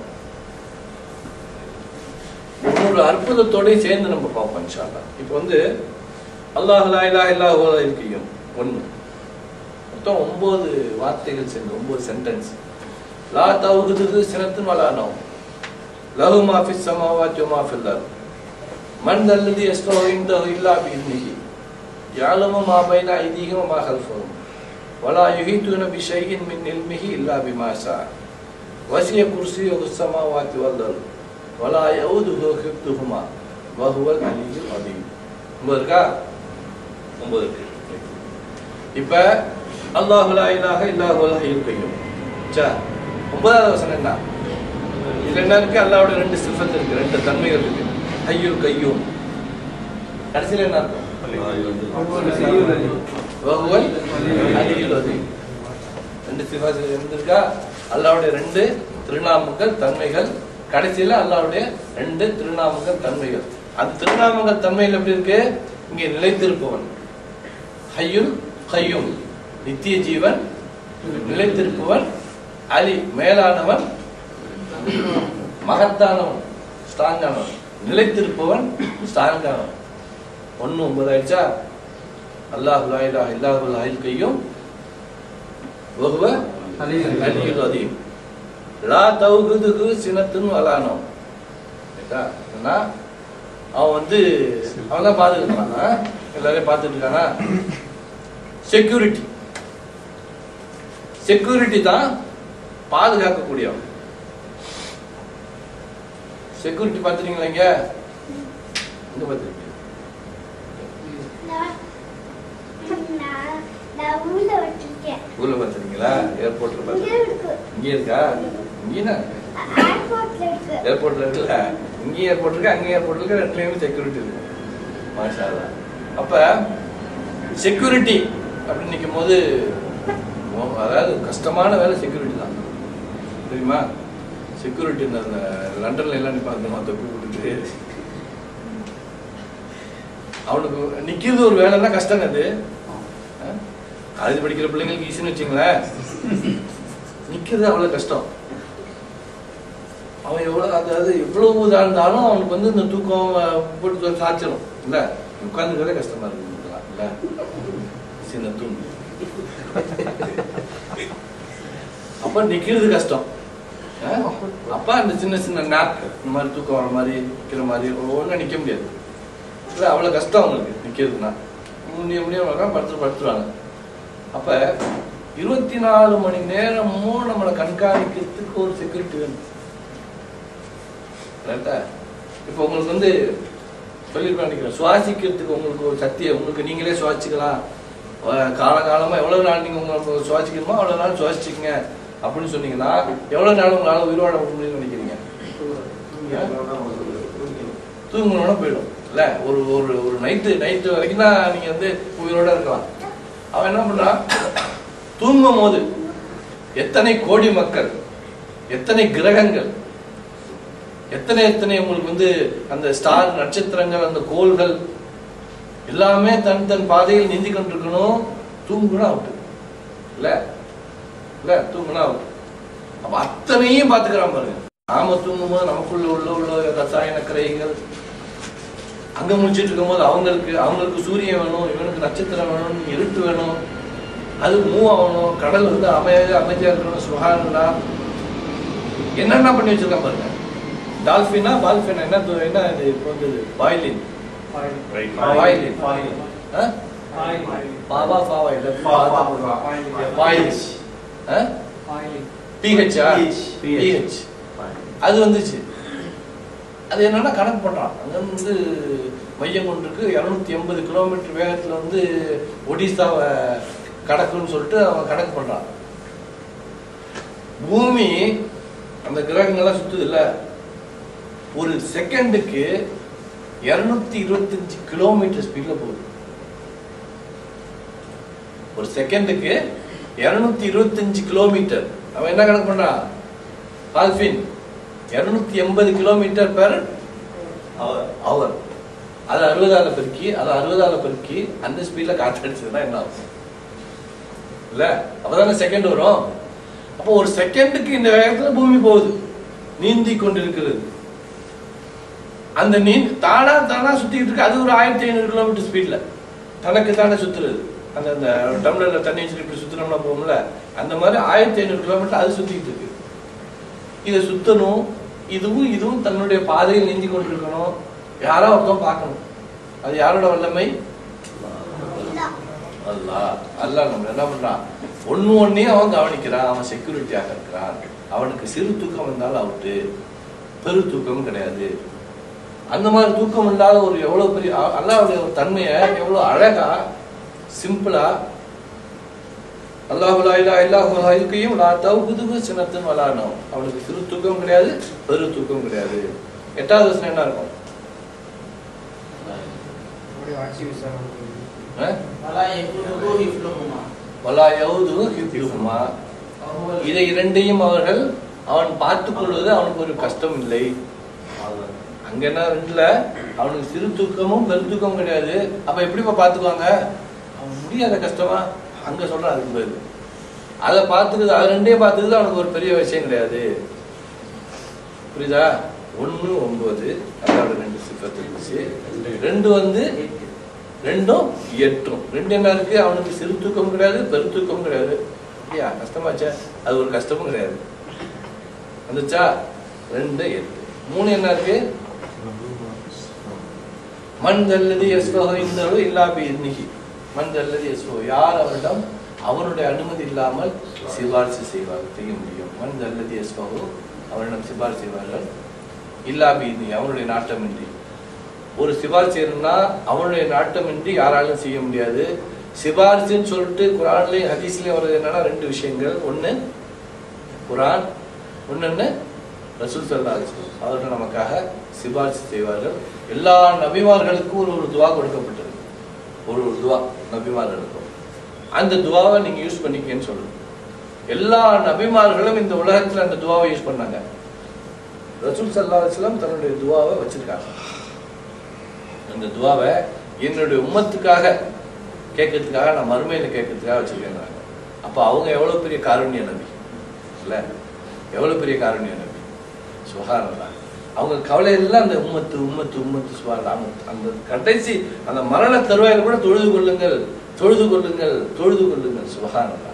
ஒவ்வொரு அற்புதத்தோடய சேர்ந்து நம்ம பார்ப்போம் இன்ஷா அல்லாஹ். இப்போ வந்து அல்லாஹ் லா இலாஹ இல்லா ஹுவ இருக்கையும் ஒன்று மொத்தம் ஒன்பது வார்த்தைகள் சேர்ந்து ஒன்பது சென்டென்ஸ் லா தௌஹுது சினத்துன் வலானோ லஹு மா ஃபிஸ் ஸமாவாத்தி வ மா ஃபில் அர்த் மன் தல்லதி யஸ்தவு இன்தஹு இல்லா பிஇذنஹி يعلم ما بين أيديهم وما خلفهم ولا يحيطون بشيء من علمه إلا بما شاء وسع كرسيه السماوات والأرض ولا يؤوده حفظهما وهو العلي العظيم ஒன்பது இருக்கா ஒன்பது இருக்கு இப்ப அல்லாஹு லா இலாஹ இல்லாஹு அல் ஹய்யுல் கய்யூம் சா ஒன்பதாவது வசனம் என்ன இதுல என்ன இருக்கு அல்லாஹ்வோட ரெண்டு சிஃபத் இருக்கு ரெண்டு தன்மைகள் இருக்கு ஹய்யுல் கய்யூம் கடைசியில என்ன அர்த்தம் வஹுவல் அலியுல் அதீம் ரெண்டு சிஃபத் இருந்திருக்கா அல்லாஹ்வுடைய ரெண்டு திருநாமங்கள் தன்மைகள் கடைசியில அல்லாஹ்வுடைய ரெண்டு திருநாமங்கள் தன்மைகள் அந்த திருநாமங்கள் தன்மைகள் எப்படி இருக்கு இங்கே நிலைத்திருப்பவன் ஹய்யுல் ஹய்யும் நித்திய ஜீவன் நிலைத்திருப்பவன் அலி மேலானவன் மகத்தானவன் ஸ்ட்ராங்கானவன் நிலைத்திருப்பவன் ஸ்ட்ராங்கானவன் ஒன்று ஒன்பது ஆயிடுச்சா அல்லாஹ் லாயிலா இல்லாஹுல் ஆயில் கையும் வகுவ அலியுல் அதீம் லா தௌகுதுகு சினத்துன்னு வலானோம் ரைட்டா ஏன்னா அவன் வந்து அவன் தான் பார்த்துக்கிட்டான் எல்லாரையும் பார்த்துட்டு இருக்கானா செக்யூரிட்டி செக்யூரிட்டி தான் பாதுகாக்கக்கூடியவன் செக்யூரிட்டி பார்த்துருக்கீங்களா இங்க இங்க பார்த்துருக்கீங்க நான் நான் நான் ஊர்ல வச்சிருக்கேன் ஊர்ல பார்த்துருக்கீங்களா ஏர்போர்ட்ல இங்க பார்த்து இருக்கு இங்கே இருக்கா இங்கே ஏர்போர்ட்ல இருக்கு ஏர்போர்ட்ல இருக்குல்ல இங்கேயும் ஏர்போர்ட் இருக்கு அங்கேயும் ஏர்போர்ட் இருக்கு ரெண்டுலயுமே செக்யூரிட்டி இருக்கு மாஷா அல்லாஹ். அப்ப செக்யூரிட்டி அப்படின்னு நிற்கும் போது ஓ- அதாவது கஷ்டமான வேலை செக்யூரிட்டி தான் தெரியுமா செக்யூரிட்டி இந்த இந்த லண்டன்ல எல்லாம் நிப்பாங்க தொப்பி போட்டுட்டு அவனுக்கு நிக்கிறது ஒரு வேலைன்னா கஷ்டம் அது காலேஜ் படிக்கிற பிள்ளைங்களுக்கு ஈஸின்னு வச்சுங்களேன் நிக்கிறது அவ்வளவு கஷ்டம் அவன் எவ்வளவு அதாவது எவ்வளவு இதா இருந்தாலும் அவனுக்கு வந்து இந்த தூக்கம் அஹ், போட்டு சாய்ச்சிடும் இல்ல உட்காந்துக்கிறதே கஷ்டமா இருக்கு இதுக்கெல்லாம், இல்ல சின்ன தூங்கு அப்ப நிக்கிறது கஷ்டம் அஹ்? அப்ப அந்த சின்ன சின்ன நாப் இந்த மாதிரி தூக்கம் வர மாதிரி நிக்கிற மாதிரி ஒழுங்கா நிக்க முடியாது இல்ல அவ்வளவு கஷ்டம் அவங்களுக்கு நிக்கிறதுனா முடிய முடிய படுத்து படுத்துருவாங்க அப்ப இருபத்தி நாலு மணி நேரமும் நம்மளை கண்காணிக்கிறதுக்கு ஒரு செக்யூரிட்டி வேணும் கரெக்டா இப்போ உங்களுக்கு வந்து சொல்லியிருப்பேன் நினைக்கிறேன் சுவாசிக்கிறதுக்கு உங்களுக்கு ஒரு சக்தியை உங்களுக்கு நீங்களே சுவாசிக்கலாம் அஹ் காலகாலமா எவ்வளவு நாள் நீங்க உங்களுக்கு சுவாசிக்கணுமோ அவ்வளவு நாள் சுவாசிச்சுக்கங்க அப்படின்னு சொன்னீங்கன்னா எவ்வளவு நாள் உங்களால உயிரோட முடியும்னு நினைக்கிறீங்க தூங்கணும்னா போயிடும் இல்ல ஒரு ஒரு ஒரு நைட்டு நைட்டு வரைக்கும் தான் நீங்க வந்து உயிரோட இருக்கலாம் அவன் என்ன பண்றான் தூங்கும் போது எத்தனை கோடி மக்கள் எத்தனை கிரகங்கள் எத்தனை எத்தனை உங்களுக்கு வந்து அந்த ஸ்டார் நட்சத்திரங்கள் அந்த கோள்கள் எல்லாமே தன் தன் பாதையில் நீந்தி கொண்டிருக்கணும் தூங்குனா அவுட்டு இல்ல இல்ல தூங்குனா அவுட் அப்ப அத்தனையும் பாத்துக்கிறான் பாருங்க நாம தூங்கும் போது நமக்குள்ள உள்ள உள்ள ரசாயன கிரைகள் அங்க முடிச்சிட்டு இருக்கும்போது அவங்களுக்கு அவங்களுக்கு சூரியன் வேணும் இவனுக்கு நட்சத்திரம் வேணும் இருட்டு வேணும் அது மூவ் ஆகணும் கடல் வந்து அமைதியா அமைதியா இருக்கணும் சுகானந்தா என்னென்ன பண்ணி வச்சிருக்கான் பாருங்க டால்பினா பால்பினா என்ன து- என்ன இது இப்போ வந்து பாய்லின் பாய்லின் ஆ? பாபா பாவா இல்ல பாய்லின் பிஹெச்சா பிஹெச் அது வந்துச்சு அது என்னன்னா கணக்கு பண்றான் அங்க வந்து மையம் கொண்டிருக்கு இருநூத்தி எண்பது கிலோமீட்டர் வேகத்துல வந்து ஒடிசாவை கடக்குன்னு சொல்லிட்டு அவன் கணக்கு பண்றான் பூமி அந்த கிரகங்கள்லாம் சுத்துது இல்ல ஒரு செகண்டுக்கு இருநூத்தி இருபத்தஞ்சு கிலோமீட்டர் ஸ்பீட்ல போகுது ஒரு செகண்டுக்கு இருநூத்தி இருபத்தஞ்சு கிலோமீட்டர் அவன் என்ன கணக்கு பண்றான் ஆல்பின் இருநூத்தி எண்பது கிலோமீட்டர் பெர் அவர் அது அறுபதால பெருக்கி அது அறுபதால பெருக்கி அந்த ஸ்பீட்ல காற்றடிச்சதுன்னா என்ன ஆகும் இல்ல அப்பதானே செகண்ட் வரும் அப்போ ஒரு செகண்டுக்கு இந்த வேகத்துல பூமி போகுது நீந்தி கொண்டிருக்கிறது அந்த நீ தானா தானா சுத்திட்டு இருக்கு அது ஒரு ஆயிரத்தி ஐநூறு கிலோமீட்டர் ஸ்பீட்ல தனக்கு தானே சுத்துறது அந்த அந்த டம்ளர்ல தண்ணி வச்சுட்டு இப்படி சுத்தினோம்னா போகும்ல அந்த மாதிரி ஆயிரத்தி ஐநூறு கிலோமீட்டர் அது சுத்திட்டு இருக்கு இதை சுத்தணும் இதுவும் இதுவும் தன்னுடைய பாதையில் நீந்தி கொண்டிருக்கணும் யாரோ ஒருத்தன் பார்க்கணும் அது யாரோட வல்லமை அல்லாஹ் அல்லாஹ் நம்ம என்ன பண்றான் ஒண்ணு ஒன்னையும் அவன் கவனிக்கிறான் அவன் செக்யூரிட்டியாக இருக்கிறான் அவனுக்கு சிறு தூக்கம் வந்தாலும் அவுட்டு பெரு தூக்கம் கிடையாது அந்த மாதிரி தூக்கம் இல்லாத ஒரு எவ்வளவு பெரிய அ- அல்லாஹ்வுடைய ஒரு தன்மையை எவ்வளவு அழகா சிம்பிளா அல்லாஹு லா இலாஹ இல்லாஹு வல் ஹய்யுல் கய்யூம் லா தௌகுதுஹு சினத்துன் வலா நௌம் அவனுக்கு சிறு தூக்கம் கிடையாது பெரு தூக்கம் கிடையாது எட்டாவது வசனம் என்ன இருக்கும் அஹ்? வலா யௌதுஹு ஹிஃப்துஹுமா இதை இரண்டையும் அவர்கள் அவன் பார்த்துக் கொள்வது அவனுக்கு ஒரு கஷ்டம் இல்லை அங்க என்ன ரெண்டுல அவனுக்கு சிறு தூக்கமும் பெரு தூக்கமும் கிடையாது அப்ப எப்படிப்பா பாத்துக்குவாங்க அவன் முடியாத கஷ்டமா அங்க சொல்றான் அதுக்கு பதில் அதை பார்த்துக்குது அது ரெண்டே பார்த்துக்குது அவனுக்கு ஒரு பெரிய விஷயம் கிடையாது புரியுதா ஒன்று ஒன்பது அதோட ரெண்டு சிப்பத்து இருந்துச்சு ரெண்டு வந்து ரெண்டும் எட்டும் ரெண்டு என்ன இருக்கு அவனுக்கு சிறு தூக்கம் கிடையாது பெரு தூக்கம் கிடையாது இல்லையா கஷ்டமாச்சா அது ஒரு கஷ்டமும் கிடையாது வந்துச்சா ரெண்டு எட்டு மூணு என்ன இருக்கு மண் தல்லது எஸ்வோ இந்த இல்லாபி இன்னைக்கு மண் தல்லது எஸ்வோ யார் அவரிடம் அவனுடைய அனுமதி இல்லாமல் சிபாரிசு செய்வார் செய்ய முடியும் மண் தல்லது எஸ்வோ அவரிடம் சிபாரிசு செய்வார்கள் இல்லாபி இன்னி அவனுடைய நாட்டமின்றி ஒரு சிபாரிசு செய்யணும்னா அவனுடைய நாட்டமின்றி யாராலும் செய்ய முடியாது சிபாரிசுன்னு சொல்லிட்டு குரான்லயும் ஹதீஸ்லயும் வர்றது என்னன்னா ரெண்டு விஷயங்கள் ஒண்ணு குரான் ஒண்ணு ரசூல் சல்லா அலிஸ்லாம் அவர்கள் நமக்காக சிபாரிசு செய்வார்கள் எல்லா நபிமார்களுக்கும் ஒரு ஒரு துவா கொடுக்கப்பட்டது ஒரு ஒரு துவா நபிமார்களுக்கும் அந்த துவாவை நீங்க யூஸ் பண்ணிக்கன்னு சொல்லுங்க எல்லா நபிமார்களும் இந்த உலகத்துல அந்த துவாவை யூஸ் பண்ணாங்க ரசூல் சல்லா அலிஸ்லாம் தன்னுடைய துவாவை வச்சிருக்காங்க அந்த துவாவை என்னுடைய உம்மத்துக்காக கேட்கறதுக்காக நான் மறுமையில கேட்கறதுக்காக வச்சிருக்கேன் அப்ப அவங்க எவ்வளவு பெரிய காருண்ய நபி இல்ல எவ்வளவு பெரிய காருண்ய நபி சுகாரா அவங்க கவலை எல்லாம் அந்த உம்மத்து உம்மத்து உம்மத்து சுகாரா அந்த கடைசி அந்த மரண தருவாயில கூட தொழுது கொள்ளுங்கள் தொழுது கொள்ளுங்கள் தொழுது கொள்ளுங்கள் சுகாரா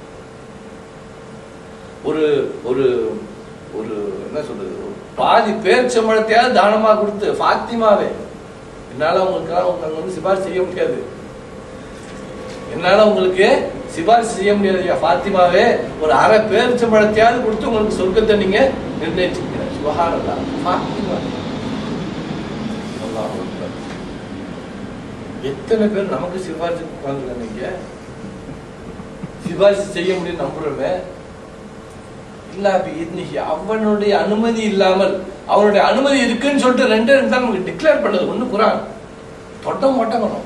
ஒரு ஒரு ஒரு என்ன சொல்றது ஒரு பாதி பேர்ச்சம்பழத்தையாவது தானமா கொடுத்து ஃபாத்திமாவே என்னால உங்களுக்கெல்லாம் உங்க வந்து சிபாரிசு செய்ய முடியாது என்னால உங்களுக்கு சிபாரிசு செய்ய முடியாது ஐயா ஃபாத்திமாவே ஒரு அரை பேரிச்சம்பழத்தையாவது கொடுத்து உங்களுக்கு சொர்க்கத்தை நீங்க நிர்ணயிச்சுக்கிறேன் சுபஹானல்லா ஃபாத்திமா அல்லாஹ் அக்பர். எத்தனை பேர் நமக்கு சிபாரிசு உட்காந்துருக்காங்க நீங்க சிபாரிசு செய்ய முடியும் நம்புறோமே இல்லாபி இன்னைக்கு அவனுடைய அனுமதி இல்லாமல் அவனுடைய அனுமதி இருக்குன்னு சொல்லிட்டு ரெண்டு ரெண்டு தான் நமக்கு டிக்ளேர் பண்ணது ஒண்ணு குரான் தொட்ட மாட்டங்கணும்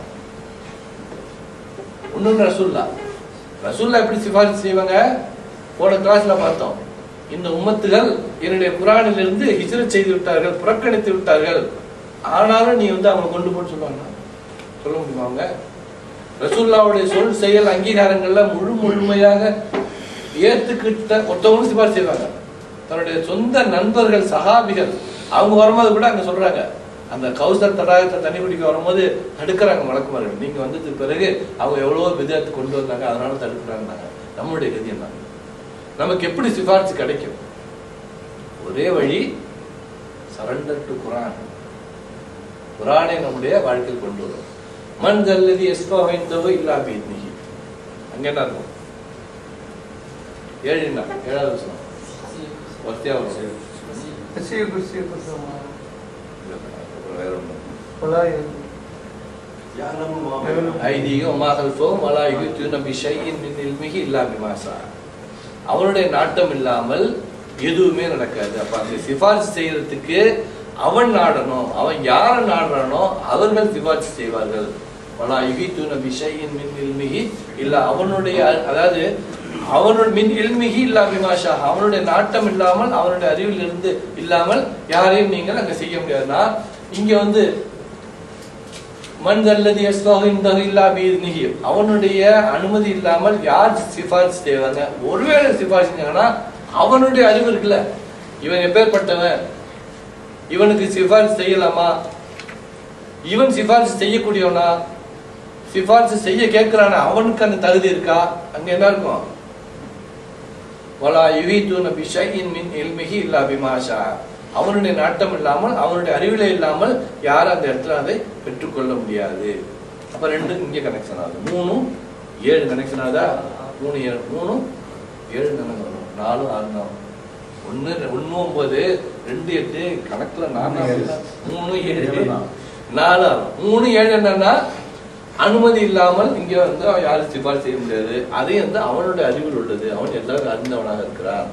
ஒண்ணு ரசூல்லா ரசூல்லா எப்படி சிபாரிசு செய்வாங்க போன கிளாஸ்ல பார்த்தோம் இந்த உம்மத்துகள் என்னுடைய குரானிலிருந்து ஹிஜ்ரத் செய்து விட்டார்கள் புறக்கணித்து விட்டார்கள் ஆனாலும் நீ வந்து அவங்க கொண்டு போன்னு சொல்லுவாங்க சொல்ல முடியுமா அவங்க ரசூல்லாவுடைய சொல் செயல் அங்கீகாரங்கள்ல முழு முழுமையாக ஏத்துக்கிட்ட ஒருத்தவங்களும் சிபாரிசு செய்வாங்க தன்னுடைய சொந்த நண்பர்கள் சகாபிகள் அவங்க வரும்போது கூட அங்க சொல்றாங்க அந்த கௌசர் தடாகத்தை தண்ணி குடிக்க வரும்போது தடுக்கிறாங்க வழக்குமார்கள் நீங்க வந்ததுக்கு பிறகு அவங்க எவ்வளவோ விதத்து கொண்டு வந்தாங்க அதனால தடுக்கிறாங்க நம்மளுடைய கதி என்ன நமக்கு எப்படி சிபாரிசு கிடைக்கும் ஒரே வழி சரண்டர் டு குரான் குரானை நம்முடைய வாழ்க்கையில் கொண்டு வரும் மண் தல்லதி எஸ்பா வைந்தவோ இல்லா பீத்னிகி அங்க என்ன இருக்கும் ஏழு என்ன ஏழாவது வருஷம் ஒத்தியா வரும் كثير كثير كثير அப்புறம் வேற ஒண்ணு ولا ي- யாரும் மாபெரும். ஐதீகம் உமாகல்போம் மலாயுகு தூணபி ஷையின் மின் இல்மிகி இல்லா பிமாசா அவனுடைய நாட்டம் இல்லாமல் எதுவுமே நடக்காது அப்ப அந்த சிபாரிசு செய்யறதுக்கு அவன் நாடணும் அவன் யாரை நாடுறானோ அவர்கள் சிபாரிசு செய்வார்கள் வலா யுகித்து நபி ஷையின் மின் இல்மிகி இல்ல அவனுடைய அதாவது அவனுடைய மின் இல்மிகி இல்லா பிமாஷா அவனுடைய நாட்டம் இல்லாமல் அவனுடைய அறிவில் இருந்து இல்லாமல் யாரையும் நீங்கள் அங்க செய்ய முடியாதுன்னா இங்க வந்து மன் அல்லது யஸ்வாஹிந்தஹு இல்லா பிஇذنஹி அவனுடைய அனுமதி இல்லாமல் யார் சிபாரிசு செய்வாங்க ஒருவேளை சிபாரிசு செஞ்சாங்கன்னா அவனுடைய அறிவு இருக்குல்ல இவன் எப்பேற்பட்டவன் இவனுக்கு சிபாரிசு செய்யலாமா இவன் சிபாரிசு செய்யக்கூடியவனா சிபாரிசு செய்ய கேட்கிறானா அவனுக்கு அந்த தகுதி இருக்கா அங்க என்ன இருக்கும் வலா யுஹீதுன பிஷைஇன் மின் இல்மிஹி இல்லா பிமாஷா அவனுடைய நாட்டம் இல்லாமல் அவனுடைய அறிவிலே இல்லாமல் யாரும் அந்த இடத்துல அதை பெற்றுக்கொள்ள முடியாது அப்ப ரெண்டு இங்க கனெக்ஷன் ஆகுது மூணும் ஏழு கனெக்ஷன் ஆகுதா மூணு ஏழு மூணும் ஏழு கணக்கு வரும் நாலு ஆறு நாலு ஒன்னு ஒன்னு ஒன்பது ரெண்டு எட்டு கணக்குல நாலு மூணு ஏழு நாலு ஆறு மூணு ஏழு என்னன்னா அனுமதி இல்லாமல் இங்க வந்து அவன் யாரும் சிபாரிசு செய்ய முடியாது அதே வந்து அவனுடைய அறிவில் உள்ளது அவன் எல்லாரும் அறிந்தவனாக இருக்கிறான்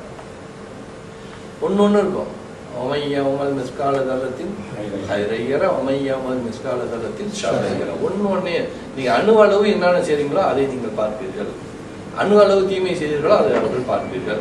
ஒன்னு ஒண்ணு இருக்கும் அமையாமல் மிஸ்கால தளத்தின் ஹைரையர அமையாமல் மிஸ்கால தளத்தின் ஷாரையர ஒண்ணு ஒண்ணே நீங்க அணு அளவு என்னென்ன செய்றீங்களோ அதை நீங்கள் பார்ப்பீர்கள் அணு அளவு தீமை செய்தீர்களோ அதை அவர்கள் பார்ப்பீர்கள்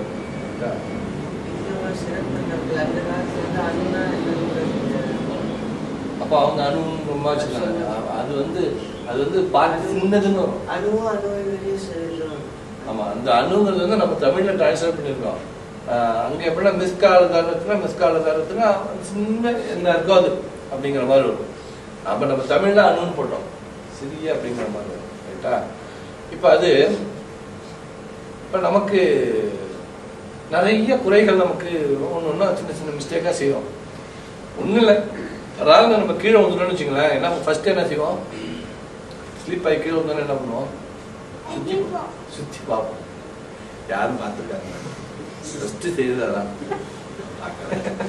இன்னும் சிறப்பு இந்த அந்த காலத்துல இருந்து அணுனா என்னன்னு அப்ப அவங்க அணு ரொம்ப வச்சுருக்காங்க அது வந்து அது வந்து பார்த்து சின்னதுன்னு வரும் அணுவும் அணுவை வெளியே செல்லும் ஆமா அந்த அணுங்கிறது வந்து நம்ம தமிழ்ல டிரான்ஸ்லேட் பண்ணியிருக்கோம் ஆஹ் அங்க எப்படின்னா மிஸ் கால் தரத்துனா மிஸ் கால் தரத்துனா சின்ன என்ன இருக்கோ அது அப்படிங்கிற மாதிரி வரும் அப்ப நம்ம தமிழ்ல அணுன்னு போட்டோம் சிறிய அப்படிங்கிற மாதிரி வரும் ரைட்டா இப்ப அது இப்ப நமக்கு நிறைய குறைகள் நமக்கு ஒன்று ஒன்றா சின்ன சின்ன மிஸ்டேக்காக செய்வோம் ஒன்றும் இல்லை அதாவது நம்ம கீழே வந்துட்டோம்னு வச்சுங்களேன் என்ன ஃபர்ஸ்ட் என்ன செய்வோம் ஸ்லீப் ஆகி கீழே வந்தோன்னு என்ன பண்ணுவோம் சுத்தி சுத்தி பார்ப்போம் யாரும் பார்த்துருக்காங்க ஃபர்ஸ்ட் செய்தது அதான் பார்க்கல.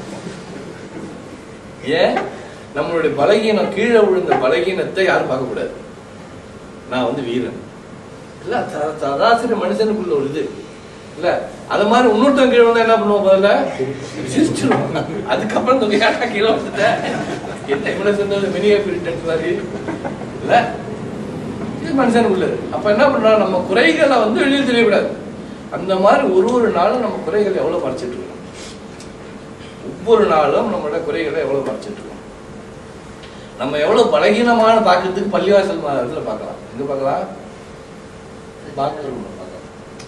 ஏன் நம்மளுடைய பலகீனம் கீழே விழுந்த பலகீனத்தை யாரும் பார்க்கக்கூடாது நான் வந்து வீரன் இல்ல ச- சராசரி மனுஷனுக்குள்ள ஒரு இது இல்ல அத மாதிரி இன்னொருத்தன் கீழே வந்தா என்ன பண்ணுவோம் முதல்ல சிரிச்சிருவோம் அதுக்கப்புறம் தொகை ஏன்டா கீழே வந்துட்டேன் என்ன இவ்வளவு சொன்னது மினியா பிரிட்டன் மாதிரி இல்ல இது மனுஷனுக்குள்ளது அப்ப என்ன பண்றோம் நம்ம குறைகளை வந்து வெளியில் தெரியக்கூடாது அந்த மாதிரி ஒரு ஒரு நாளும் நம்ம குறைகளை எவ்வளவு மறைச்சிட்டு இருக்கோம் ஒவ்வொரு நாளும் நம்மளோட குறைகளை எவ்வளவு மறைச்சிட்டு இருக்கோம் நம்ம எவ்வளவு பலகீனமான பார்க்கறதுக்கு பள்ளிவாசல் மா- இதுல பார்க்கலாம் எங்க பார்க்கலாம் பாத்ரூம்ல பார்க்கலாம்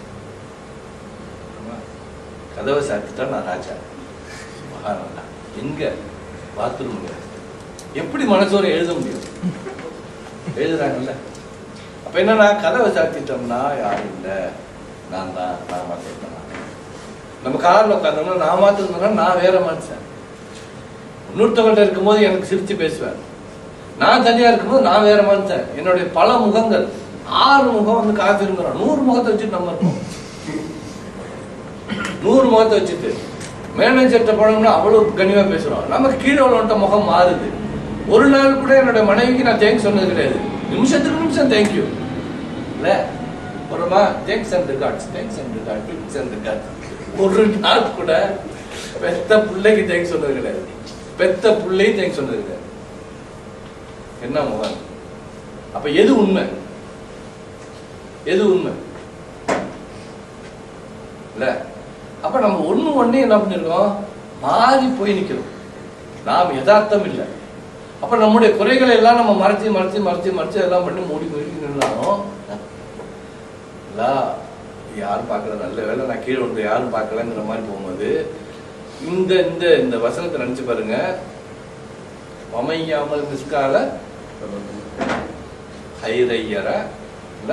ஆமா. கதவை சாத்திட்டா நான் ராஜா மகாராஜா எங்க பாத்ரூம்ல எப்படி மனசோர எழுத முடியும் எழுதுறாங்கல்ல அப்ப என்னன்னா கதவை சாத்திட்டோம்னா யாரும் இல்ல நான் தான் நான் மாத்திருக்கேன் நம்ம கார்ல உட்காந்தோம்னா நான் மாத்திருந்தேன்னா நான் வேற மனுஷன் இன்னொருத்தவங்கள்ட்ட இருக்கும்போது எனக்கு சிரிச்சு பேசுவேன் நான் தனியா இருக்கும்போது நான் வேற மனுஷன் என்னுடைய பல முகங்கள் ஆறு முகம் வந்து காத்திருக்கிறோம் நூறு முகத்தை வச்சுட்டு நம்ம இருக்கோம் நூறு முகத்தை வச்சுட்டு மேனேஜர்கிட்ட போனோம்னா அவ்வளவு கனிவா பேசுறோம் நமக்கு கீழே உள்ளவன்ட்ட முகம் மாறுது ஒரு நாள் கூட என்னோட மனைவிக்கு நான் தேங்க்ஸ் சொன்னது கிடையாது நிமிஷத்துக்கு நிமிஷம் தேங்க்யூ இல்ல அப்புறமா thanks and regards thanks and regard thanks and regard ஒரு நாள் கூட பெத்த பிள்ளைக்கு தேங்க்ஸ் சொன்னது கிடையாது பெத்த பிள்ளையும் தேங்க்ஸ் சொன்னது கிடையாது என்ன முகம் அப்ப எது உண்மை எது உண்மை இல்ல அப்ப நம்ம ஒண்ணு ஒண்ணே என்ன பண்ணிருக்கோம் மாறி போய் நிக்கிறோம் நாம் யதார்த்தம் இல்லை அப்ப நம்முடைய குறைகளை எல்லாம் நம்ம மறைச்சு மறைச்சு மறைச்சு மறைச்சு எல்லாம் பண்ணி மூடி மூடி நின்னாலும் இல்ல யாரும் பார்க்கல நல்ல வேலை நான் கீழே வந்து யாரும் பார்க்கலங்கிற மாதிரி போகும்போது இந்த இந்த இந்த வசனத்தை நினைச்சு பாருங்க மமையாமல் மிஸ்கால ஹைரையர இல்ல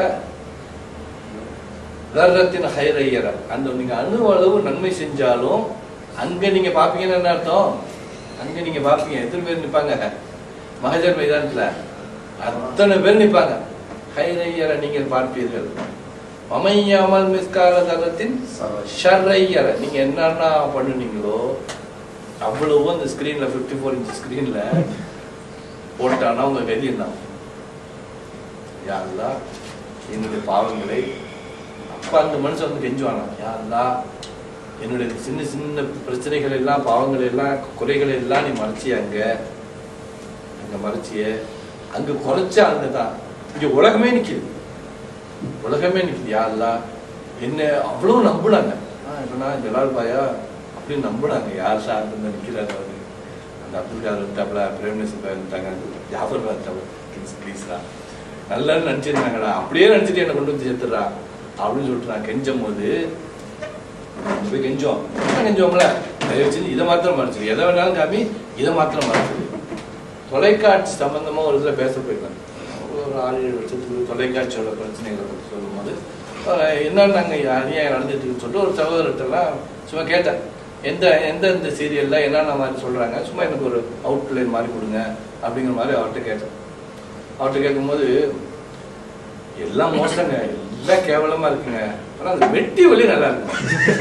தர்ரத்தின் ஹைரையர அந்த நீங்க அணு அளவு நன்மை செஞ்சாலும் அங்க நீங்க பாப்பீங்கன்னு என்ன அர்த்தம் அங்க நீங்க பாப்பீங்க எத்தனை பேர் நிப்பாங்க மகஜர் மைதானத்துல அத்தனை பேர் நிப்பாங்க ஹைரையர நீங்கள் பார்ப்பீர்கள் மமையாமல் மிஸ்கால தரத்தின் ஷர்ரையர நீங்க என்னென்ன பண்ணுனீங்களோ அவ்வளவு அந்த ஸ்கிரீன்ல 54 ஃபோர் இன்ச் ஸ்கிரீன்ல போட்டானா உங்க கதி என்ன யாருலா என்னுடைய பாவங்களை அப்ப அந்த மனுஷன் வந்து கெஞ்சுவானா யாருலா என்னுடைய சின்ன சின்ன பிரச்சனைகள் எல்லாம் பாவங்கள் எல்லாம் குறைகளை எல்லாம் நீ மறைச்சிய அங்க அங்க மறைச்சிய அங்க குறைச்ச அங்கதான் இங்க உலகமே நிக்குது உலகமே நிக்குது யாருலா என்ன அவ்வளவு நம்புனாங்க ஆ, இப்ப நான் ஜலால் பாயா அப்படின்னு நம்புனாங்க யார் சார் வந்து நிக்கிறாரு அவரு அந்த அப்துல் காதர் வந்துட்டாப்ல பிரேம்நேசன் வந்துட்டாங்க ஜாஃபர் வந்துட்டாப்ல ப்ளீஸ் ப்ளீஸ்ரா நல்லா நினைச்சிருந்தாங்கடா அப்படியே நினைச்சிட்டு என்ன கொண்டு வந்து சேர்த்துடுறா அப்படின்னு சொல்லிட்டு நான் கெஞ்சும் போது நம்ம போய் கெஞ்சோம் என்ன கெஞ்சோம்ல தயவு செஞ்சு இதை மாத்திரம் மறைச்சிரு எதை வேணாலும் காமி இதை மாத்திரம் மறைச்சிரு தொலைக்காட்சி சம்பந்தமா ஒரு இதில் பேச போயிருந்தேன் ஒரு ஆறு ஏழு வருஷத்துக்கு தொலைக்காட்சியோட பிரச்சனைகளை பற்றி சொல்லும்போது அஹ் என்னன்னு நாங்கள் அநியாயம் நடந்துட்டு இருக்குன்னு சொல்லிட்டு ஒரு சகோதரர்கிட்டலாம் சும்மா கேட்டேன் எந்த எந்த இந்த சீரியல்ல என்னென்ன மாதிரி சொல்றாங்க சும்மா எனக்கு ஒரு அவுட்லைன் மாதிரி கொடுங்க அப்படிங்கிற மாதிரி அவர்கிட்ட கேட்டேன் அவர்கிட்ட கேட்கும்போது எல்லாம் மோசங்க எல்லாம் கேவலமா இருக்குங்க ஆனா அந்த வெட்டி வலி நல்லா இருக்கு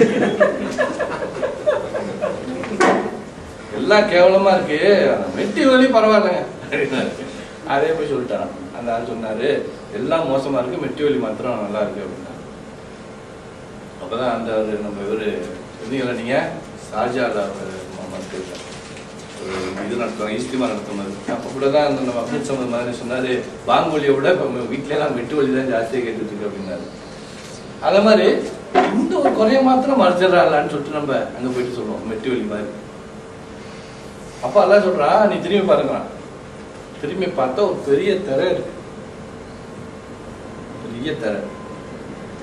எல்லாம் கேவலமா இருக்கு ஆனா வெட்டி வலி பரவாயில்லைங்க அப்படின்னாரு. அதே போய் சொல்லிட்டான் அந்த ஆள் சொன்னாரு எல்லாம் மோசமா இருக்கு மெட்டி வலி மாத்திரம் நல்லா இருக்கு அப்படின்னா அப்பதான் அந்த ஒரு நம்ம இவரு சொன்னீங்களா நீங்க ஷாஜால மறுத்து ஒரு இது நடத்துவாங்க இஸ்திமா நடத்தும்போது அப்ப கூட தான் அந்த நம்ம அப்துல் சமத் மாதிரி சொன்னாரு வாங்கொலியை விட இப்போ வீட்டுல எல்லாம் வெட்டு வலி தான் ஜாஸ்தியாக கேட்டுட்டு இருக்கு அப்படின்னாரு அதே மாதிரி இந்த ஒரு குறைய மாத்திரம் மறைச்சிடறாங்களான்னு சொல்லிட்டு நம்ம அங்க போயிட்டு சொல்லுவோம் மெட்டி வலி மாதிரி அப்ப எல்லாம் சொல்றா நீ திரும்பி பாருங்களாம் திரும்பி பார்த்தா ஒரு பெரிய திரை இருக்கு பெரிய திரை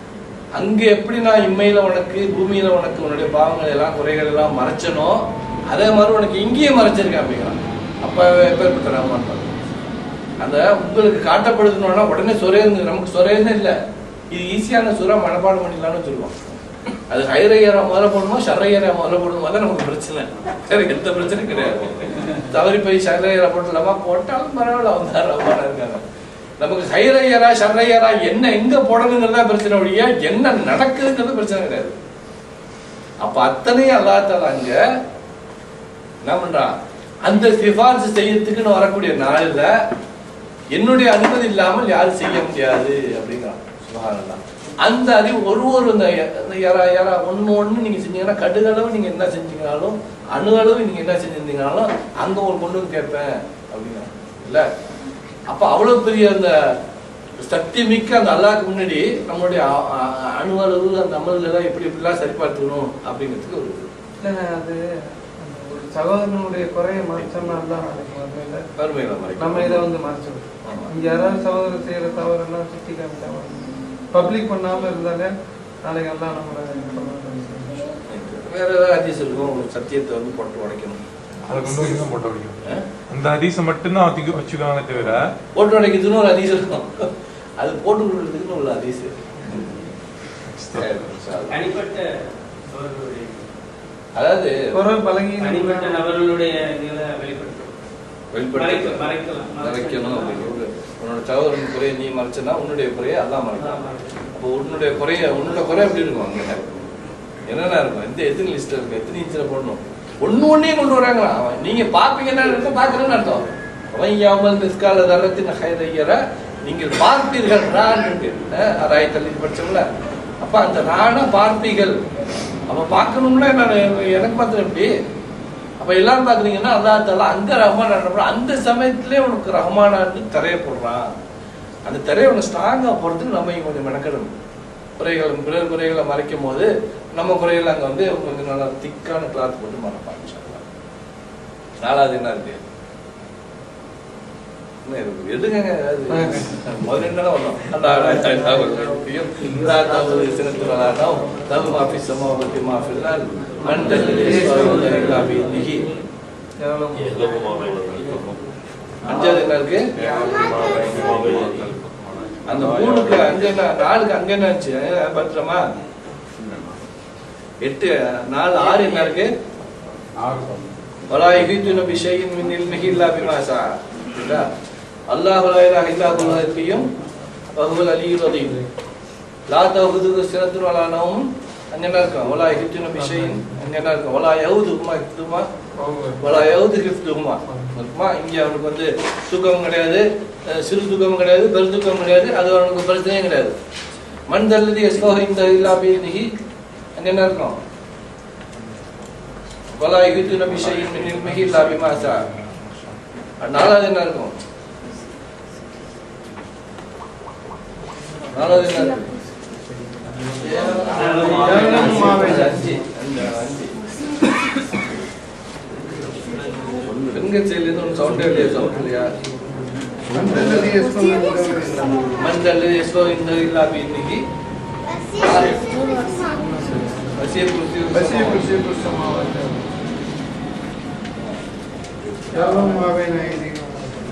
அங்க எப்படி நான் இம்மையில உனக்கு பூமியில உனக்கு உன்னுடைய பாவங்கள் எல்லாம் குறைகள் எல்லாம் மறைச்சனோ அதே மாதிரி உனக்கு இங்கேயும் மறைச்சிருக்கேன் அப்படிங்கிறான் அப்ப எப்பேற்பட்ட ரஹ்மான் பாருங்க. அந்த உங்களுக்கு காட்டப்படுதுன்னா உடனே சொரேந்து நமக்கு சொரேன்னு இல்லை இது ஈஸியான சுரா மனப்பாடம் பண்ணிடலாம்னு சொல்லுவோம் அது ஹைரையரா முதல்ல போடணுமா ஷர்ரையரா முதல்ல போடணுமா தான் நமக்கு பிரச்சனை வேற எந்த பிரச்சனையும் கிடையாது தவறி போய் ஷர்ரையரா போட்டலாமா போட்டாலும் பரவாயில்ல அவங்க ரஹ்மானா இருக்காங்க நமக்கு ஹைரையரா ஷர்ரையரா என்ன எங்க போடணுங்கிறதா பிரச்சனை ஒழிய என்ன நடக்குதுங்கிறது பிரச்சனை கிடையாது அப்ப அத்தனையும் அல்லாத்தால அங்க என்ன பண்றான் அந்த சிபாரிசு செய்யறதுக்குன்னு வரக்கூடிய நாள்ல என்னுடைய அனுமதி இல்லாமல் யாரும் செய்ய முடியாது அப்படிங்கிறான் சுபஹானல்லாஹ் அந்த அறிவு ஒரு ஒரு இந்த இந்த யாரா யாரா ஒண்ணு ஒண்ணு நீங்க செஞ்சீங்கன்னா கடுகளவு நீங்க என்ன செஞ்சீங்கனாலும் அணு அளவு நீங்க என்ன செஞ்சிருந்தீங்கனாலும் அங்க ஒரு கொண்டு வந்து கேட்பேன் அப்படிங்கிறான் இல்ல அப்ப அவ்வளவு பெரிய அந்த சக்தி மிக்க அந்த அல்லாஹ்க்கு முன்னாடி நம்மளுடைய அ- அ- அணு அளவு அந்த அமல்கள் எல்லாம் எப்படி எப்படிலாம் சரிபார்த்துக்கணும் அப்படிங்கிறதுக்கு ஒரு இல்ல அது அந்த ஒரு சகோதரனுடைய குறைய மறைச்சோம்னா தான் நாளைக்கு வரல பெருமைகளை மறைக்க நம்ம இதை வந்து மறைச்சிடும் ஆமா. இங்க யாராவது சகோதரர் செய்யற தவறெல்லாம் சுட்டி காமிக்காம பப்ளிக் பண்ணாம இருந்தாலே நாளைக்கு எல்லாம் நம்மள இது பண்ண மாட்டாங்க. வேற ஏதாவது அதிசயம் இருக்கும் ஒரு சத்தியத்தை வந்து போட்டு உடைக்கணும் அதை கொண்டு வந்து தான் போட்டு வைக்கணும் ஆ? அந்த ஹதீஸை மட்டும்தான் வச்சுக்க வச்சுக்காங்களே தவிர போட்டு உடைக்கிறதுன்னு ஒரு அதிசயம் இருக்கும் அது போட்டு விடுறதுக்குன்னு ஒரு அதிசயம் தனிப்பட்ட அவர்களுடைய அதாவது குறை பழகி தனிப்பட்ட நபர்களுடைய இதுல வெளிப்படுத்தும் வெளிப்படுத்த மறைக்க- மறைக்கலாம். மறைக்கணும் அப்படிங்கிறது உன்னோட சகோதரன் குறைய நீ மறைச்சனா உன்னுடைய குறைய அல்லாஹ் மறைக்கலாம் அப்போ உன்னுடைய குறைய உன்னோட குறை எப்படி இருக்கும் அங்க என்னென்ன இருக்கும் எந்த எத்தனை லிஸ்ட் இருக்கு எத்தனை இன்ச்சில் போடணும் ஒண்ணு ஒண்ணே கொண்டு வராங்களா அவன் நீங்க பாப்பீங்கன்னா அர்த்தம் பாக்குறேன்னு அர்த்தம் அவன் யாமல் நிற்கால தரத்தின் ஹைரையர நீங்கள் பார்ப்பீர்கள் நான் இருக்கு அராய் தள்ளி படிச்சோம்ல அப்ப அந்த நானை பார்ப்பீர்கள் அப்ப பார்க்கணும்னா நான் எனக்கு மாத்திரம் எப்படி அப்ப எல்லாரும் பாக்குறீங்கன்னா அல்லாஹ் தாலா அங்க ரஹ்மான் ஆடுறப்ப அந்த சமயத்திலே உனக்கு ரஹ்மானான்னு திரைய போடுறான் அந்த திரையை உனக்கு ஸ்ட்ராங்கா போடுறதுக்கு நம்ம இங்க கொஞ்சம் மெனக்கெடணும் குறைகள் பிறர் குறைகளை மறைக்கும் போது நம்ம குறைகளை அங்க வந்து கொஞ்சம் நல்லா திக்கான கிளாத் போட்டு மறைப்பாங்க இன்ஷா அல்லாஹ். நாலாவது என்ன இருக்கு என்ன இருக்கு? எதுங்க அது? முதல்ல என்னதான் வந்தோம்? அல்லாஹ் லா இலாஹ இல்லா ஹுவல் ஹய்யுல் கய்யூம். லா தஅஹுதுஹு சினத்துன் வலா நௌம். லஹு மா ஃபிஸ் ஸமாவாத்தி வ மா ஃபில் அர்த். மன் தல்லதி யஷ்ஃபஉ இல்லா பிஇذنஹி. அஞ்சாவது என்ன இருக்கு அந்த மூணுக்கு அங்க என்ன நாலுக்கு அங்க என்ன இருந்துச்சு அஹ் பத்திரமா எட்டு நாலு ஆறு என்ன இருக்கு ولا يحيطون بشيء من علمه الا بما شاء புரியுதா? அல்லாஹ் லா இலாஹ இல்லா ஹுவல் ஹய்யும் وهو العلي العظيم لا تأخذه سنة ولا نوم அங்க என்ன இருக்கும் ولا يحيطون بشيء அங்க என்ன இருக்கும் ولا يؤوده حفظهما ولا يؤوده حفظهما இருக்குமா இங்க அவனுக்கு வந்து தூக்கம் கிடையாது அஹ் சிறு தூக்கம் கிடையாது பெரு தூக்கம் கிடையாது அது அவனுக்கு பிரச்சனையும் கிடையாது மண் தள்ளது எஸ்கோ இந்த இல்லா பீதிஹி அங்க என்ன இருக்கும் வலா யுகித்து நபி ஷையின் மின் இல்மிஹி இல்லா பிமா ஷா நாலாவது என்ன இருக்கும் நாலாவது என்ன இருக்கு அஞ்சு அஞ்சு அஞ்சு பெண்கள் சைட்லேருந்து ஒன்று சவுண்ட் இல்லையா சவுண்ட் இல்லையா மஞ்சள் எஸ்கோ இந்த இல்லா பீதிஹி வசிய குர்சி பசிய குஷி புஷ்டமாக யாரும் ஆவேன ஐதீகம்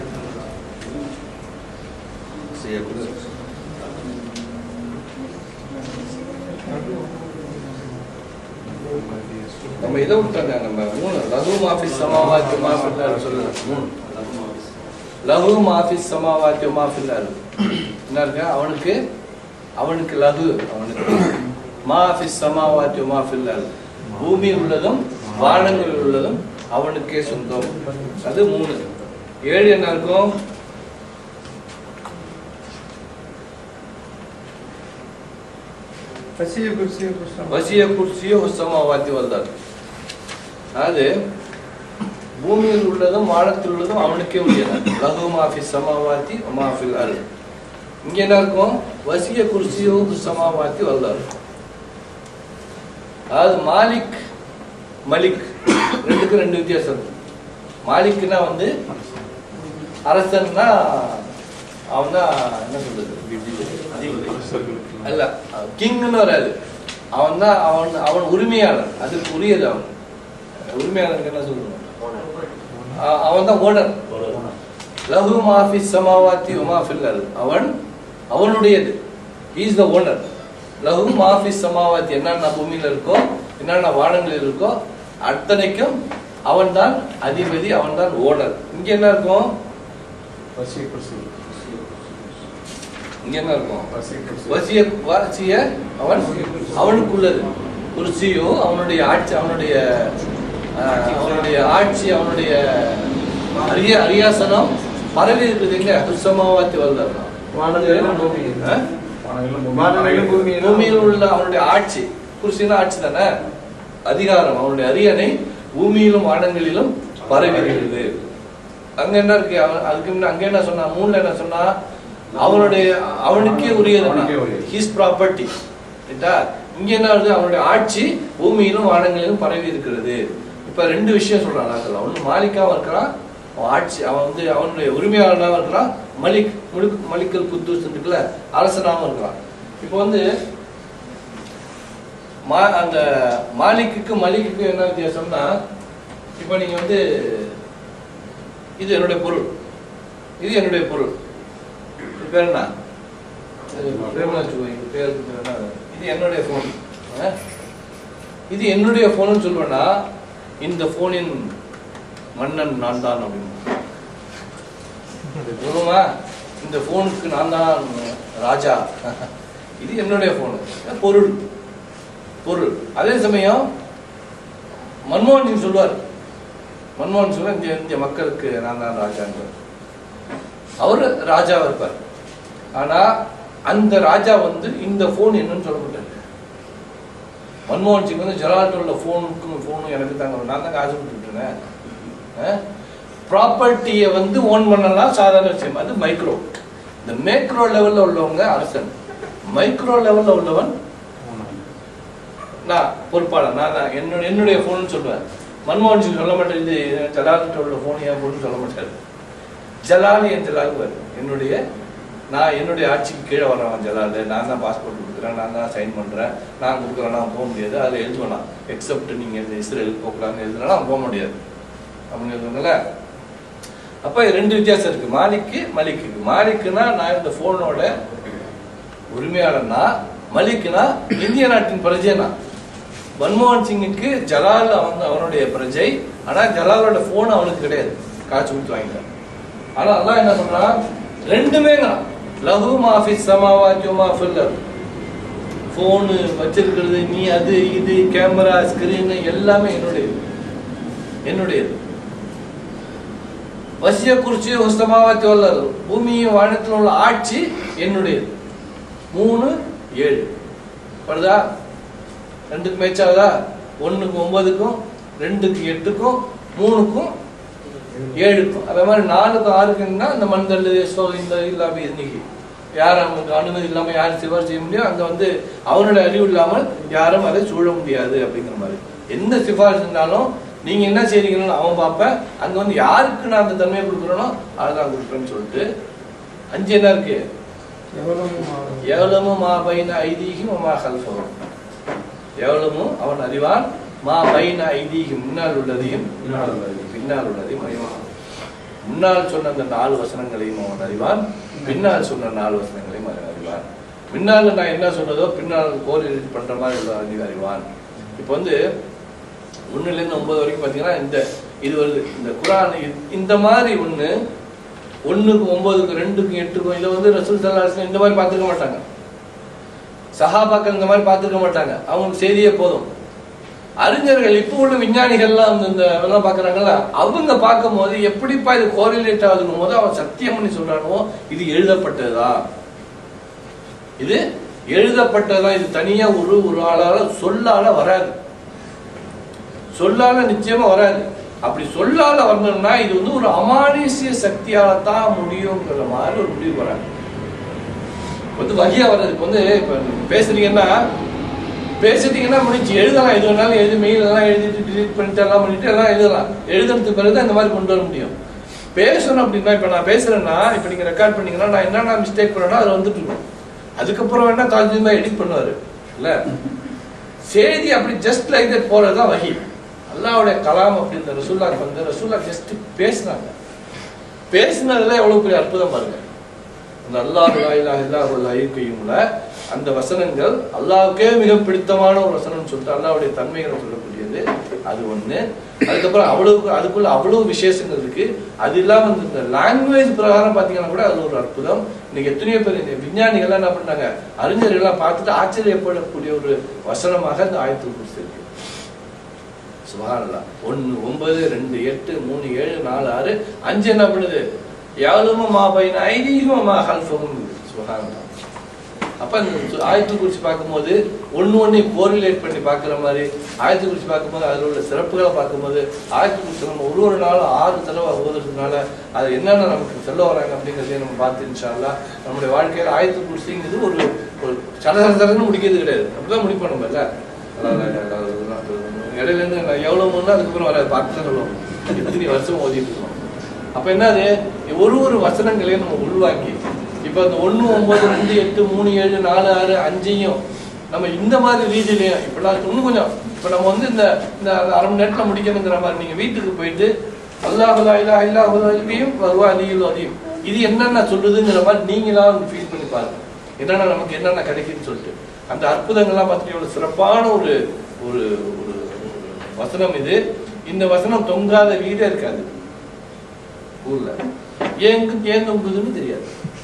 வசிய குர்சி நம்ம இதை விட்டாங்க நம்ம மூணு லகு மாஃபிஸ் சமாவாத்தி மாஃபில்லாரு சொல்லல மூணு லகு மாஃபிஸ் சமாவாத்தி மாஃபில்லாரு என்ன இருக்கு அவனுக்கு அவனுக்கு லகு அவனுக்கு மாஃபிஸ் சமாவாத்தி மாஃபில்லாரு பூமி உள்ளதும் வானங்கள் உள்ளதும் அவனுக்கே சொந்தம் அது மூணு ஏழு என்ன இருக்கும் பசிய குஷி புஷ்டம் வசிய குர்சியோ சமாவாத்தி வந்தார் அதாவது பூமியில் உள்ளதும் வானத்தில் உள்ளதும் அவனுக்கே உரியது லகு மாஃபி சமாவாத்தி மாஃபில் அல் இங்க என்ன இருக்கும் வசிய குர்சியோ சமாவாத்தி வந்தார் அதாவது மாலிக் மலிக் ரெண்டுக்கும் ரெண்டு வித்தியாசம் இருக்கு மாலிக்னா வந்து அரசன்னா அவன் தான் என்ன சொல்றது அல்ல கிங்னு வராது அவன் தான் அவன் அவன் உரிமையாளர் அதுக்கு உரியது அவன் உரிமையாளருக்கு என்ன சொல்லணும் அ- அவன் தான் ஓனர் லஹு மாஃபி சமாவாத்தி உமா ஃபில்லல் அவன் அவனுடையது இஸ் த ஓனர் லஹு மாஃபி சமாவாத்தி என்னென்ன பூமியில இருக்கோ என்னென்ன வானங்களில் இருக்கோ அத்தனைக்கும் அவன் தான் அதிபதி அவன் தான் ஓனர் இங்க என்ன இருக்கும் வசிய குர்சி இங்க என்ன இருக்கும் வசிய குர்சி வசிய வசிய அவன் அவனுக்குள்ளது குர்சியோ அவனுடைய ஆட்சி அவனுடைய ஆஹ், அவனுடைய ஆட்சி அவனுடைய அரிய அரியாசனம் பரவி இருக்குது எங்க துசமாவாத்தி வல்லர் வானங்களிலும் பூமியிலும். வானங்களும் வானங்களிலும் பூமியிலும். பூமியில் உள்ள அவனுடைய ஆட்சி குர்சினா ஆட்சி தானே அதிகாரம் அவனுடைய அரியணை பூமியிலும் வானங்களிலும் பரவி இருக்குது அங்க என்ன இருக்கு அவன் அதுக்கு முன்ன அங்க என்ன சொன்னா மூணுல என்ன சொன்னா அவனுடைய அவனுக்கே உரியது அவனுக்கே உரியது. ஹிஸ் ப்ராப்பர்ட்டி ரைட்டா இங்க என்ன வருது அவனுடைய ஆட்சி பூமியிலும் வானங்களிலும் பரவி இருக்கிறது இப்ப ரெண்டு விஷயம் சொல்றான் நாங்கள் ஒண்ணு மாலிக்காவும் இருக்கிறான் அவன் ஆட்சி அவன் வந்து அவனுடைய உரிமையாளனாகவும் இருக்கிறான் மலிக் முழுக் மலிக்கல் குத்தூஸ் இருக்குல்ல அரசனாகவும் இருக்கிறான் இப்போ வந்து மா அந்த மாலிக்குக்கு மலிக்குக்கு என்ன வித்தியாசம்னா இப்போ நீங்க வந்து இது என்னுடைய பொருள் இது என்னுடைய பொருள் இது பேர் என்ன இது பிரேமராஜ் கோயில் இது பேர் என்ன? இது என்னுடைய ஃபோன் இது என்னுடைய ஃபோன் சொல்லுவேன்னா இந்த ஃபோனின் மன்னன் நான் தான் அப்படின்னு போதுமா இந்த ஃபோனுக்கு நான் தான் ராஜா இது என்னுடைய ஃபோனு பொருள் பொருள் அதே சமயம் மன்மோகன் சிங் சொல்லுவார் மன்மோகன் சிங் இந்த இந்திய மக்களுக்கு நான் தான் ராஜான்னு அவர் ராஜாவா இருப்பார் ஆனா அந்த ராஜா வந்து இந்த ஃபோன் என்னன்னு சொல்ல மாட்டாரு மன்மோகன் சிங் வந்து ஜலால்ட்ட உள்ள ஃபோனுக்கும் ஃபோனும் எனக்கு தாங்க நான் தாங்க ஆசைப்பட்டுருக்கேன் ப்ராப்பர்ட்டியை வந்து ஓன் பண்ணலாம் சாதாரண விஷயம் அது மைக்ரோ இந்த மேக்ரோ லெவல்ல உள்ளவங்க அரசன் மைக்ரோ லெவல்ல உள்ளவன் நான் பொறுப்பாளர் நான் தான் என்னுடைய என்னுடைய ஃபோன் சொல்லுவேன் மன்மோகன் சிங் சொல்ல மாட்டேன் இது ஜலால்கிட்ட உள்ள ஃபோன் என் ஃபோன் சொல்ல மாட்டாரு ஜலால் என் ஜலால் என்னுடைய நான் என்னுடைய ஆட்சிக்கு கீழே வரவன் ஜலால் நான் தான் பாஸ்போர்ட் கொடுக்குறேன் நான் தான் சைன் பண்ணுறேன் நான் கொடுக்குறேன் நான் போக முடியாது அதில் எழுதுவேன் எக்ஸப்ட் நீங்கள் இந்த இஸ்ரேலுக்கு போகக்கூடாதுன்னு எழுதுனா நான் போக முடியாது அப்படின்னு எழுதுங்கள அப்போ ரெண்டு வித்தியாசம் இருக்கு மாலிக்கு மலிக்கு மாலிக்குனா நான் இந்த ஃபோனோட உரிமையாளர்னா மலிக்குனா இந்திய நாட்டின் பிரஜைனா மன்மோகன் சிங்குக்கு ஜலால் அவன் அவனுடைய பிரஜை ஆனா ஜலாலோட போன் அவனுக்கு கிடையாது காசு கொடுத்து வாங்கிட்டான் ஆனா அல்லாஹ் என்ன சொல்றான் ரெண்டுமே லஹு மாஃபி சமாவாத்தி மாஃபில் ஃபோனு வச்சிருக்கிறது நீ அது இது கேமரா ஸ்கிரீன் எல்லாமே என்னுடையது என்னுடையது வசிய குறிச்சி உஸ்தமாவாத்தி வல்லது பூமியும் வானத்தில் உள்ள ஆட்சி என்னுடையது மூணு ஏழு வருதா ரெண்டுக்கு மேட்ச் ஆகுதா ஒண்ணுக்கு ஒன்பதுக்கும் ரெண்டுக்கு எட்டுக்கும் மூணுக்கும் ஏழுக்கும் அதே மாதிரி நாலுக்கும் ஆறுக்குன்னா இந்த மண்தல் சோ இந்த இல்லாம இன்னைக்கு யார் அவங்களுக்கு அனுமதி இல்லாம யாரும் சிபாரிசு செய்ய முடியும் அங்க வந்து அவனுடைய அறிவு இல்லாமல் யாரும் அதை சூழ முடியாது அப்படிங்கிற மாதிரி எந்த சிபாரிசு இருந்தாலும் நீங்க என்ன செய்றீங்கன்னு அவன் பார்ப்பேன் அங்க வந்து யாருக்கு நான் அந்த தன்மையை கொடுக்குறேனோ அதை நான் கொடுப்பேன்னு சொல்லிட்டு அஞ்சு என்ன இருக்கு எவ்வளவு மாறும். எவ்வளவு மா பைன ஐதீகம் மா கல்பகம் எவ்வளவும் அவன் அறிவான் மா பைன ஐதீகம் முன்னால் உள்ளதையும் பின்னால் உள்ளதையும். பின்னால் உள்ளதையும் அறிவான் முன்னால் சொன்ன அந்த நாலு வசனங்களையும் அவன் அறிவான் பின்னால் சொன்ன நாலு வசனங்களையும் அவன் அறிவான் பின்னால் நான் என்ன சொன்னதோ பின்னால் கோரில் பண்ற மாதிரி உள்ள அறிவு அறிவான் இப்போ வந்து ஒண்ணுல இருந்து ஒன்பது வரைக்கும் பாத்தீங்கன்னா இந்த இது வருது இந்த குரான் இது- இந்த மாதிரி ஒண்ணு ஒண்ணுக்கு ஒன்பதுக்கு ரெண்டுக்கும் எட்டுக்கும் இதை வந்து ரசூல் சல்லாஹ் இந்த மாதிரி பார்த்துக்க மாட்டாங்க சஹாபாக்கள் இந்த மாதிரி பார்த்துக்க மாட்டாங்க அவங்களுக்கு செய்தியே போதும் அறிஞர்கள் இப்போ உள்ள விஞ்ஞானிகள்லாம் வந்து இந்த இதெல்லாம் பார்க்குறாங்கல்ல அவங்க பார்க்கும்போது எப்படிப்பா இது கோரிலேட் ஆகுதுங்கும் போது அவன் சத்தியம் பண்ணி சொல்றானோ இது எழுதப்பட்டதா இது எழுதப்பட்டதா இது தனியா ஒரு ஒரு ஆளால சொல்லால வராது சொல்லால நிச்சயமா வராது அப்படி சொல்லால வரணும்னா இது வந்து ஒரு அமானுஷ்ய சக்தியால தான் முடியுங்கிற மாதிரி ஒரு முடிவு வராது வந்து வகையா வர்றதுக்கு வந்து இப்ப பேசுறீங்கன்னா பேசிட்டீங்கன்னா முடிஞ்சு எழுதலாம் எது வேணாலும் எழுதி மெயில் எல்லாம் எழுதிட்டு delete பண்ணிட்டு எல்லாம் பண்ணிட்டு எல்லாம் எழுதலாம் எழுதுறதுக்கு பிறகு இந்த மாதிரி கொண்டு வர முடியும் பேசணும் அப்படின்னா இப்ப நான் பேசுறேன்னா இப்ப நீங்க ரெக்கார்ட் பண்ணீங்கன்னா நான் என்னென்ன மிஸ்டேக் பண்ணேன்னா அதுல வந்துட்டு இருக்கும் அதுக்கப்புறம் வேணா தாஜிமா எடிட் பண்ணுவாரு இல்ல செய்தி அப்படி ஜஸ்ட் லைக் தட் போறதுதான் வகி அல்லாவுடைய கலாம் அப்படின்ற ரசூல்லாக்கு வந்து ரசூல்லா ஜஸ்ட் பேசினாங்க பேசினதுல எவ்வளவு பெரிய அற்புதம் பாருங்க அந்த அல்லாஹ் லா இலாஹ இல்லாஹுல் ஹய்யுல் கய்யூம்ல அந்த வசனங்கள் அல்லாஹ்வுக்கே மிக பிடித்தமான ஒரு வசனம்னு சொல்லிட்டு அல்லாஹ்வுடைய தன்மைகளை சொல்லக்கூடியது அது ஒண்ணு அதுக்கப்புறம் அவ்வளவு அதுக்குள்ள அவ்வளவு விசேஷங்கள் இருக்கு அது இல்லாம இந்த- இந்த லாங்குவேஜ் பிரகாரம் பாத்தீங்கன்னா கூட அது ஒரு அற்புதம் இன்னைக்கு எத்தனையோ பேர் இந்த விஞ்ஞானிகள்லாம் என்ன பண்ணாங்க அறிஞர்கள்லாம் பார்த்துட்டு ஆச்சரியப்படக்கூடிய ஒரு வசனமாக இந்த ஆயத்து குறிச்சு இருக்கு சுபஹானல்லாஹ் ஒன்னு ஒன்பது ரெண்டு எட்டு மூணு ஏழு நாலு ஆறு அஞ்சு என்ன பண்ணுது எவ்வளவு மா பையன் ஐதீகம் மா ஹல்ஃபகும் சுபஹானல்லாஹ் அப்ப இந்த சு- ஆயத்து குறிச்சு பார்க்கும்போது ஒண்ணு ஒண்ணு கோரிலேட் பண்ணி பார்க்குற மாதிரி ஆயத்து குறிச்சு பார்க்கும்போது அதில் உள்ள சிறப்புகளை பார்க்கும்போது ஆயத்து குறிச்சு நம்ம ஒரு ஒரு நாளும் ஆறு தடவை ஓதுறதுனால அது என்னென்ன நமக்கு சொல்ல வராங்க அப்படிங்கிறதையும் நம்ம பார்த்து இன்ஷா அல்லாஹ் நம்முடைய வாழ்க்கையில் ஆயத்து குறிச்சிங்கிறது ஒரு ஒரு சடசடன்னு முடிக்கிறது கிடையாது அப்படிதான் முடிப்போம் நம்ம இல்ல இடையில இருந்து நான் எவ்வளவு முன்னா அதுக்கப்புறம் வர பார்த்து தான் சொல்லுவோம் எத்தனை வருஷம் ஓதிட்டு இருக்கோம் அப்ப என்னது ஒரு ஒரு வசனங்களையும் நம்ம உள்வாங்கி இப்ப அந்த ஒண்ணு ஒன்பது ரெண்டு எட்டு மூணு ஏழு நாலு ஆறு அஞ்சையும் நம்ம இந்த மாதிரி ரீதியிலையும் இப்பெல்லாம் இன்னும் கொஞ்சம் இப்ப நம்ம வந்து இந்த இந்த அரை மணி நேரத்துல முடிக்கணுங்கிற மாதிரி நீங்க வீட்டுக்கு போயிட்டு அல்லாஹுலா இல்லா இல்லா அதையும் வருவா அலியில் அதையும் இது என்னென்ன சொல்லுதுங்கிற மாதிரி நீங்களா ஃபீல் பண்ணி பாருங்க என்னென்ன நமக்கு என்னென்ன கிடைக்குதுன்னு சொல்லிட்டு அந்த அற்புதங்கள்லாம் பார்த்துட்டு எவ்வளவு சிறப்பான ஒரு ஒரு ஒரு ஒரு வசனம் இது இந்த வசனம் தொங்காத வீடே இருக்காது ஊர்ல ஏன் ஏன் தொங்குதுன்னு தெரியாது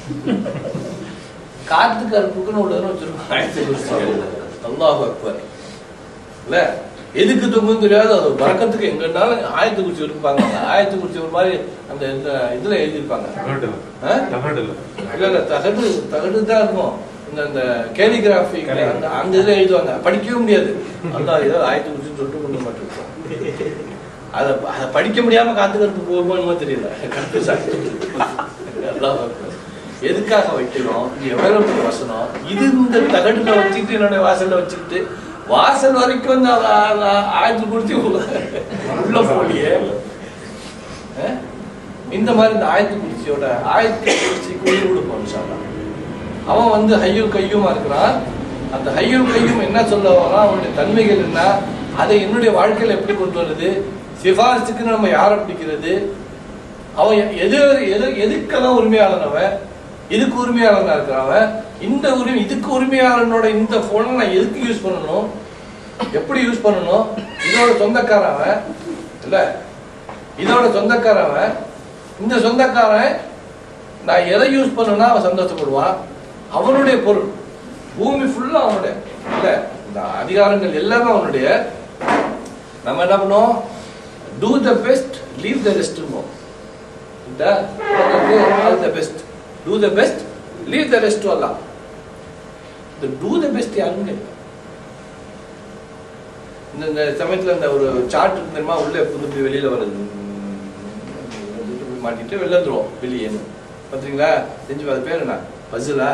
காத்து கருப்புக்குன்னு உள்ளதுன்னு வச்சிருக்கோம் அல்லாஹ் அக்பர் இல்ல எதுக்கு தொங்குன்னு தெரியாது அது ஒரு பறக்கத்துக்கு எங்கன்னாலும் ஆயத்து குறிச்சி இருப்பாங்க அந்த ஆயத்து குறிச்சி ஒரு மாதிரி அந்த இந்த இதுல எழுதியிருப்பாங்க தகடு இல்ல. ஆ? தகடு இல்ல. இல்ல இல்ல தகடு தகடு தான் இருக்கும் இந்த அந்த கேலிகிராஃபி அந்த அந்த இதுல எழுதுவாங்க படிக்கவே முடியாது அல்லாஹ் ஏதாவது ஆயத்து குறிச்சின்னு சொல்லிட்டு கொண்டு மாட்டிருக்கோம் அதை அதை படிக்க முடியாம காத்துக்கிறது போகுமோ தெரியல கருத்து சாட்சி அல்லாஹ் அக்பர். எதுக்காக வைக்கிறோம் இது எவ்வளவு பெரிய வசனம் இது இந்த தகட்டுல வச்சுக்கிட்டு என்னுடைய வாசல்ல வச்சுக்கிட்டு வாசல் வரைக்கும் அந்த ஆயத்து குறிச்சி உள்ள போலியே அஹ்? இந்த மாதிரி இந்த ஆயத்து குறிச்சியோட ஆயத்து குறிச்சிக்கு உயிர் கொடுப்போம் இன்ஷா அல்லாஹ். அவன் வந்து ஹையுல் கையுமா இருக்கிறான் அந்த ஹையுல் கையும் என்ன சொல்ல வரான் அவனுடைய தன்மைகள் என்ன அதை என்னுடைய வாழ்க்கையில எப்படி கொண்டு வருது சிபாரிசுக்கு நம்ம யாரை பிடிக்கிறது அவன் எது எது எதுக்கெல்லாம் உரிமையாளன் அவன் இதுக்கு உரிமையாளனா இருக்கிறவன் இந்த உரிமை இதுக்கு உரிமையாளனோட இந்த போனை நான் எதுக்கு யூஸ் பண்ணணும் எப்படி யூஸ் பண்ணணும் இதோட சொந்தக்காரன் அவன் இல்ல இதோட சொந்தக்காரன் அவன் இந்த சொந்தக்காரன் நான் எதை யூஸ் பண்ணனா அவன் சந்தோஷப்படுவான் அவனுடைய பொருள் பூமி ஃபுல்லா அவனுடைய இல்ல இந்த அதிகாரங்கள் எல்லாமே அவனுடைய நம்ம என்ன பண்ணோம் do the best leave the rest all the best do the best leave the rest அல்லாம் இந்த டூ த பெஸ்ட் யாருன்னு கேட்பேன். இந்த இந்த சமயத்துல இந்த ஒரு சார்ட் தெரியுமா உள்ளே புது போய் வெளியில வருது உள்ளே போய் மாட்டிட்டு வெளில வந்துருவோம் வெளியே பாத்தீங்களா செஞ்சு அது பேர் என்ன பஸ்ஸிலா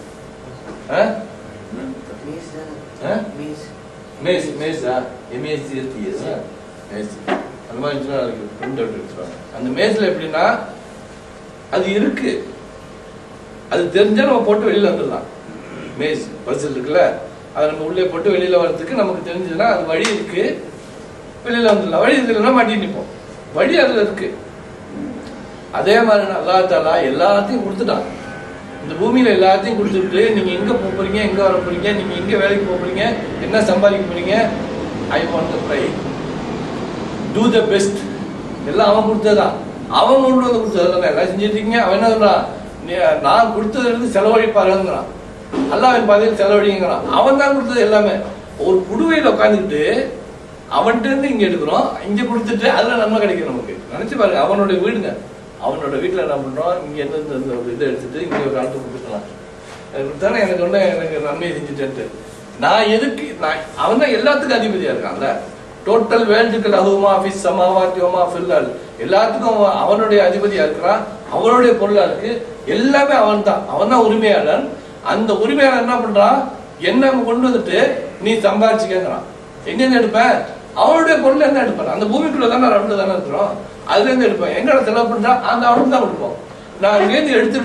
மேஸ் மேஸா எம்ஏசி எல்டிஎஸ் மேஸ் அந்த மாதிரி இருந்துச்சுன்னா அதுக்கு பிரிண்ட் அவுட் எடுத்துருவாங்க அந்த மேஸ்ல எப்படின்னா அது இருக்கு அது தெரிஞ்சா நம்ம போட்டு வெளியில வந்துடலாம் மேஸ் பஸ்ஸில் இருக்குல்ல அதை நம்ம உள்ளே போட்டு வெளியில வர்றதுக்கு நமக்கு தெரிஞ்சதுன்னா அது வழி இருக்கு வெளியில வந்துடலாம் வழி இருக்குன்னா மாட்டி நிற்போம் வழி அதுல இருக்கு அதே மாதிரி அல்லா தாலா எல்லாத்தையும் கொடுத்துட்டான் இந்த பூமியில எல்லாத்தையும் கொடுத்துட்டு நீங்க எங்க போக போறீங்க எங்க வர போறீங்க நீங்க எங்க வேலைக்கு போக போறீங்க என்ன சம்பாதிக்க போறீங்க I want to pry do the best எல்லாம் அவன் கொடுத்ததுதான் அவன் கொண்டு வந்து கொடுத்தது எல்லாம் செஞ்சுட்டு இருக்கீங்க அவன் என்ன சொல்றான் நீ- நான் கொடுத்ததுல இருந்து செலவழிப்பாருங்கிறான் அல்லாஹ் பாதையில் செலவழிங்கிறான் அவன் தான் கொடுத்தது எல்லாமே ஒரு குடுவையில் உட்காந்துக்கிட்டு அவன்கிட்ட இருந்து இங்க எடுக்கிறோம் இங்க கொடுத்துட்டு அதுல நன்மை கிடைக்கும் நமக்கு நினைச்சு பாருங்க அவனுடைய வீடுங்க அவனோட வீட்டுல என்ன பண்றோம் இங்க இருந்து இந்த- இந்த ஒரு இதை எடுத்துட்டு இங்க ஒரு ஆட்டு கொடுத்துக்கலாம் தானே எனக்கு ஒண்ணு எனக்கு நன்மை செஞ்சுட்டேன்ட்டு நான் எதுக்கு நான் அவன் தான் எல்லாத்துக்கும் அதிபதியா இருக்கான்ல டோட்டல் வேர்ல்டுக்கு லகுமா ஃபிஸ் சமாவாத்தி ஒமா ஃபில்லல் எல்லாத்துக்கும் அவன் அவனுடைய அதிபதியா இருக்கிறான் அவனுடைய பொருளா இருக்கு எல்லாமே அவன் தான் அவன் தான் உரிமையாளன் அந்த உரிமையாளர் என்ன பண்றான் என்ன அங்க கொண்டு வந்துட்டு நீ சம்பாதிச்சுக்கங்கிறான் எங்கேருந்து எடுப்பேன் அவனுடைய பொருள் என்ன எடுப்பேன் அந்த பூமிக்குள்ள தானே ரவுண்டு தானே இருக்கிறோம் அதுல இருந்து எடுப்பேன் எங்கட செலவு பண்றான் அந்த அவனுக்கு தான் கொடுப்போம் நான் இங்கேருந்து எடுத்துக்கிட்டு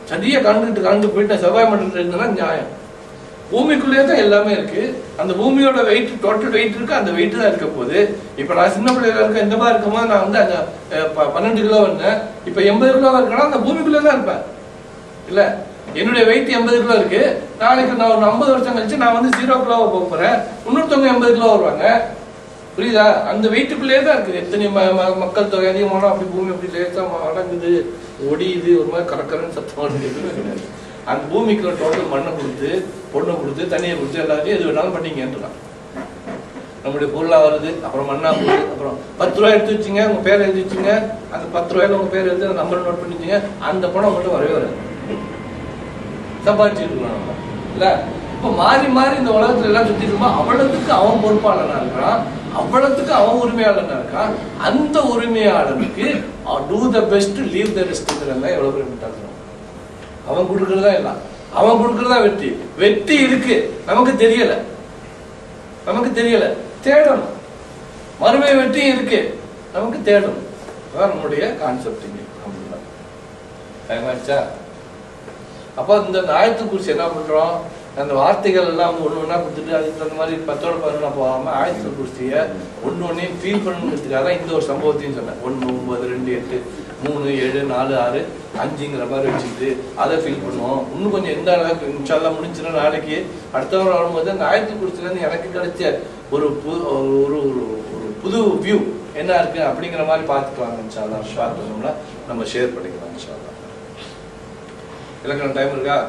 சரியா கண்டுகிட்டு கண்டு போயிட்டு செவ்வாய் மண்டலத்தில் இருந்ததுன்னா நியாயம் பூமிக்குள்ளேயே தான் எல்லாமே இருக்கு அந்த பூமியோட வெயிட் டோட்டல் வெயிட் இருக்கு அந்த வெயிட் தான் இருக்க போகுது இப்ப நான் சின்ன பிள்ளையில இருக்க இந்த மாதிரி இருக்கும்போது நான் வந்து அந்த அஹ், ப- பன்னெண்டு கிலோ வந்தேன் இப்ப எண்பது கிலோ இருக்கேன்னா அந்த பூமிக்குள்ளே தான் இருப்பேன் இல்ல என்னுடைய வெயிட் எண்பது கிலோ இருக்கு நாளைக்கு நான் ஒரு ஐம்பது வருஷம் கழிச்சு நான் வந்து ஜீரோ கிலோவை போக போறேன் இன்னொருத்தவங்க எண்பது கிலோ வருவாங்க புரியுதா அந்த வெயிட்டுக்குள்ளேயே தான் இருக்குது எத்தனை ம- ம- மக்கள் தொகை அதிகமான அப்படி பூமி அப்படி லேசா ம- அடங்குது ஒடியுது ஒரு மாதிரி கரக்கரன்னு சத்தம் வருது எதுவுமே கிடையாது அந்த பூமிக்கு டோட்டல் மண்ணை கொடுத்து பொண்ணை கொடுத்து தண்ணியை கொடுத்து எல்லாத்தையும் எது வேணாலும் பண்ணிங்கன்றான் நம்முடைய பொருளா வருது அப்புறம் மண்ணா போகுது அப்புறம் பத்து ரூபாய் எடுத்து வச்சுங்க உங்க பேர் எழுதி வச்சுங்க அந்த பத்து ரூபாயில உங்க பேர் எழுதி நம்பர் நோட் பண்ணிச்சுங்க அந்த பணம் மட்டும் வரவே வராது சம்பாதிச்சுட்டு இருக்கோம் நம்ம இல்ல இப்ப மாறி மாறி இந்த உலகத்துல எல்லாம் சுத்திட்டு இருக்கோம் அவ்வளவுக்கு அவன் பொறுப்பாளனா இருக்கிறான் அவ்வளவுக்கு அவன் உரிமையாளனா இருக்கான் அந்த உரிமையாளனுக்கு do the best leave the ரெஸ்ட்ங்கிறத எவ்வளவு பேர் விட்டாங்க அவன் கொடுக்கறதா எல்லாம் அவன் கொடுக்கறதா வெற்றி வெற்றி இருக்கு நமக்கு தெரியல நமக்கு தெரியல தேடணும் மறுமை வெற்றி இருக்கு நமக்கு தேடணும் அதான் நம்முடைய கான்செப்ட் இங்க அப்படிதான் டைம் ஆயிடுச்சா அப்போ இந்த ஆயத்து குறிச்சு என்ன பண்றோம் அந்த வார்த்தைகள் எல்லாம் வந்து ஒண்ணு ஒண்ணா கொடுத்துட்டு அதுக்கு தகுந்த மாதிரி பத்தோட பதினொன்னா போகாம ஆயத்து குறிச்சிய ஒண்ணு ஒன்னையும் ஃபீல் பண்ணணுங்கிறதுக்காக தான் இந்த ஒரு சம்பவத்தையும் சொன்னேன் ஒண்ணு ஒன்பது ரெண்டு எட்டு மூணு ஏழு நாலு ஆறு அஞ்சுங்கிற மாதிரி வச்சுக்கிட்டு அதை ஃபீல் பண்ணுவோம் இன்னும் கொஞ்சம் எந்த அளவுக்கு இன்ஷால்லாம் முடிஞ்சுன்னா நாளைக்கு அடுத்த வாரம் வரும்போது அந்த ஆயத்து குறிச்சிலேருந்து எனக்கு கிடைச்ச ஒரு புது ஒரு ஒரு ஒரு புது வியூ என்ன இருக்கு அப்படிங்கிற மாதிரி பார்த்துக்கலாம் இன்ஷால்லா பார்த்தோம்னா நம்ம ஷேர் பண்ணிக்கலாம் இன்ஷால்லா இலக்கணம் டைம் இருக்கா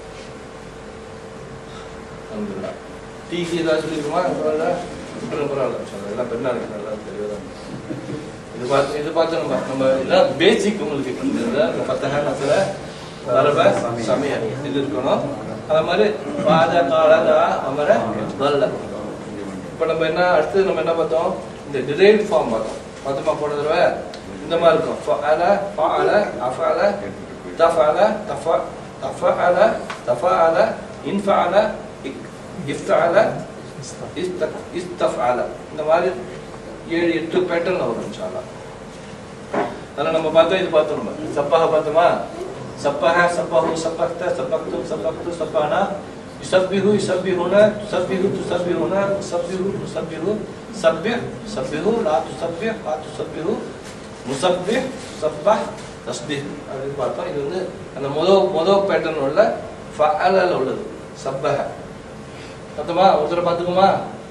அல்ஹம்துலில்லாஹ் டீக்கு ஏதாவது சொல்லிருக்குமா பரவாயில்ல விட்டுருங்க, பரவாயில்ல இன்ஷால்லா. எல்லாம் பெண்ணா இருக்கு நல்லா தெளிவாக தான் இது பார்த்து இது பார்த்து நம்ம நம்ம இதெல்லாம் பேசிக் உங்களுக்கு இந்த இந்த பத்தக நசுல வரப சமய இது இருக்கணும் அது மாதிரி பாத காலதா அமர வல்ல இப்போ நம்ம என்ன அடுத்தது நம்ம என்ன பார்த்தோம் இந்த டிரைவ் ஃபார்ம் பார்த்தோம் பார்த்தோமா போன தடவை இந்த மாதிரி இருக்கும் ஃபஅல ஃபஅல அஃபஅல தஃபஅல தஃப தஃபஅல தஃபஅல இன்ஃபஅல இக்- இஃப்தஅல இஸ்த- இஸ்தஃபஅல இந்த மாதிரி ஏழு எட்டு பேட்டர்ன் வரும் இன்ஷால்லா அதெல்லாம் நம்ம பார்த்தோம் இது பார்த்தோம் நம்ம சப்பாக பார்த்தோமா சப்பாக சப்பாஹு சப்பக்த சப்பக்து சப்பக்து சப்பானா யுசப்பிஹு யுசப்பிஹுன துசப்பிஹு துசப்பிஹுன துசப்பிஹு துசப்பிஹு சப்பிஹ் சப்பிஹு லா துசப்பிஹ் லா துசப்பிஹு முசப்பிஹ் சப்பஹ் தஸ்பிஹ் அது பார்த்தோம் இது வந்து அந்த முதல் முதல் பேட்டர்ன் உள்ள ஃபஅலல உள்ளது சப்பஹ பார்த்தோமா ஒருத்தரை பார்த்துக்குமா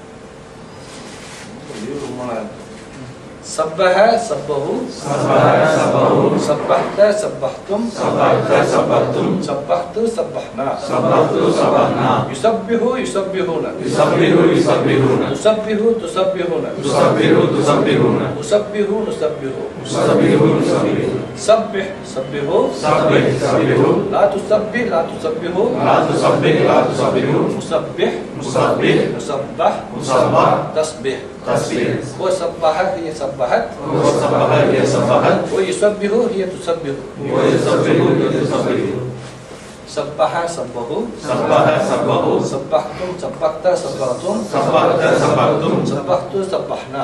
லீவ் ரொம்ப நாள் இருக்கு. சப்பஹ சப்பஹு சப்பஹ்த சப்பஹ்தும் சப்பஹ்து சப்பஹ்னா யுசப்பிஹு யுசப்பிஹுன யுசப்பிஹு துசப்பிஹுன உசப்பிஹு நுசப்பிஹு சப்பிஹ் சப்பிஹு லா துசப்பிஹ் லா துசப்பிஹு முசப்பிஹ் நுசப்பஹ் தஸ்பிஹ் هو سبح هي سبحت ويسبح هي تسبح سبح سبه سبحتم سبحت سبحتم سبحت سبحنا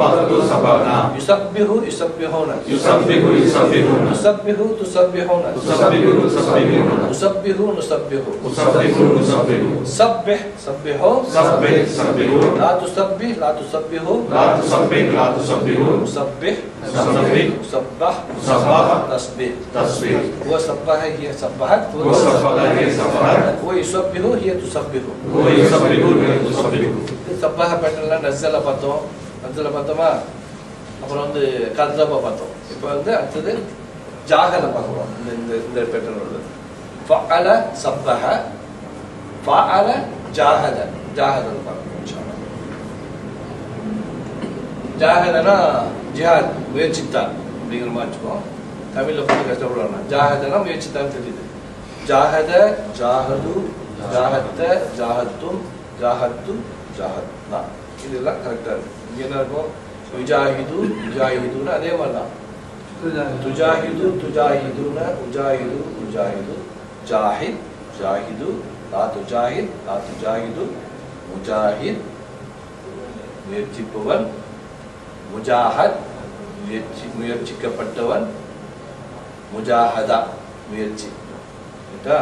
يسبح يسبحون يسبح تسبحون نسبح نسبح سبح سبحوا لا تسبح لا تسبحوا مسبح مسبح تسبيح هو سبح هي سبحت هو يسبح هي تسبح சப்பாக பேட்டர்ல நஸ்ஸல பார்த்தோம் நஸ்ஸல பார்த்தோமா அப்புறம் வந்து கல்தபா பார்த்தோம் இப்போ வந்து அடுத்தது ஜாகல பார்க்குறோம் இந்த இந்த இந்த பேட்டர்ன் உள்ளது ஃபஅல சப்பஹ ஃபஅல ஜாஹத ஜாஹதல் பார்க்குறோம் இன்ஷா அல்லாஹ். ஜாஹதனா ஜிஹாத் முயற்சித்தான் அப்படிங்கிற மாதிரி வச்சுக்கோம் தமிழில் போட்டு கஷ்டப்படுவாங்க ஜாஹதனா முயற்சித்தான் தெரியுது ஜாஹத ஜாஹது ஜாஹத்த ஜாஹத்தும் ஜாஹத்து ஜாஹத் தான் இதெல்லாம் கரெக்டாக இருக்கு இங்கே என்ன இருக்கும் யுஜாஹிது யுஜாஹிதுன்னு அதே மாதிரி தான் துஜாஹிது துஜாஹிதுன உஜாஹிது உஜாஹிது ஜாஹித் ஜாஹிது லா துஜாஹித் லா துஜாஹிது முஜாஹித் முயற்சிப்பவன் முஜாஹத் முயற்சி முயற்சிக்கப்பட்டவன் முஜாஹதா முயற்சி ரைட்டா?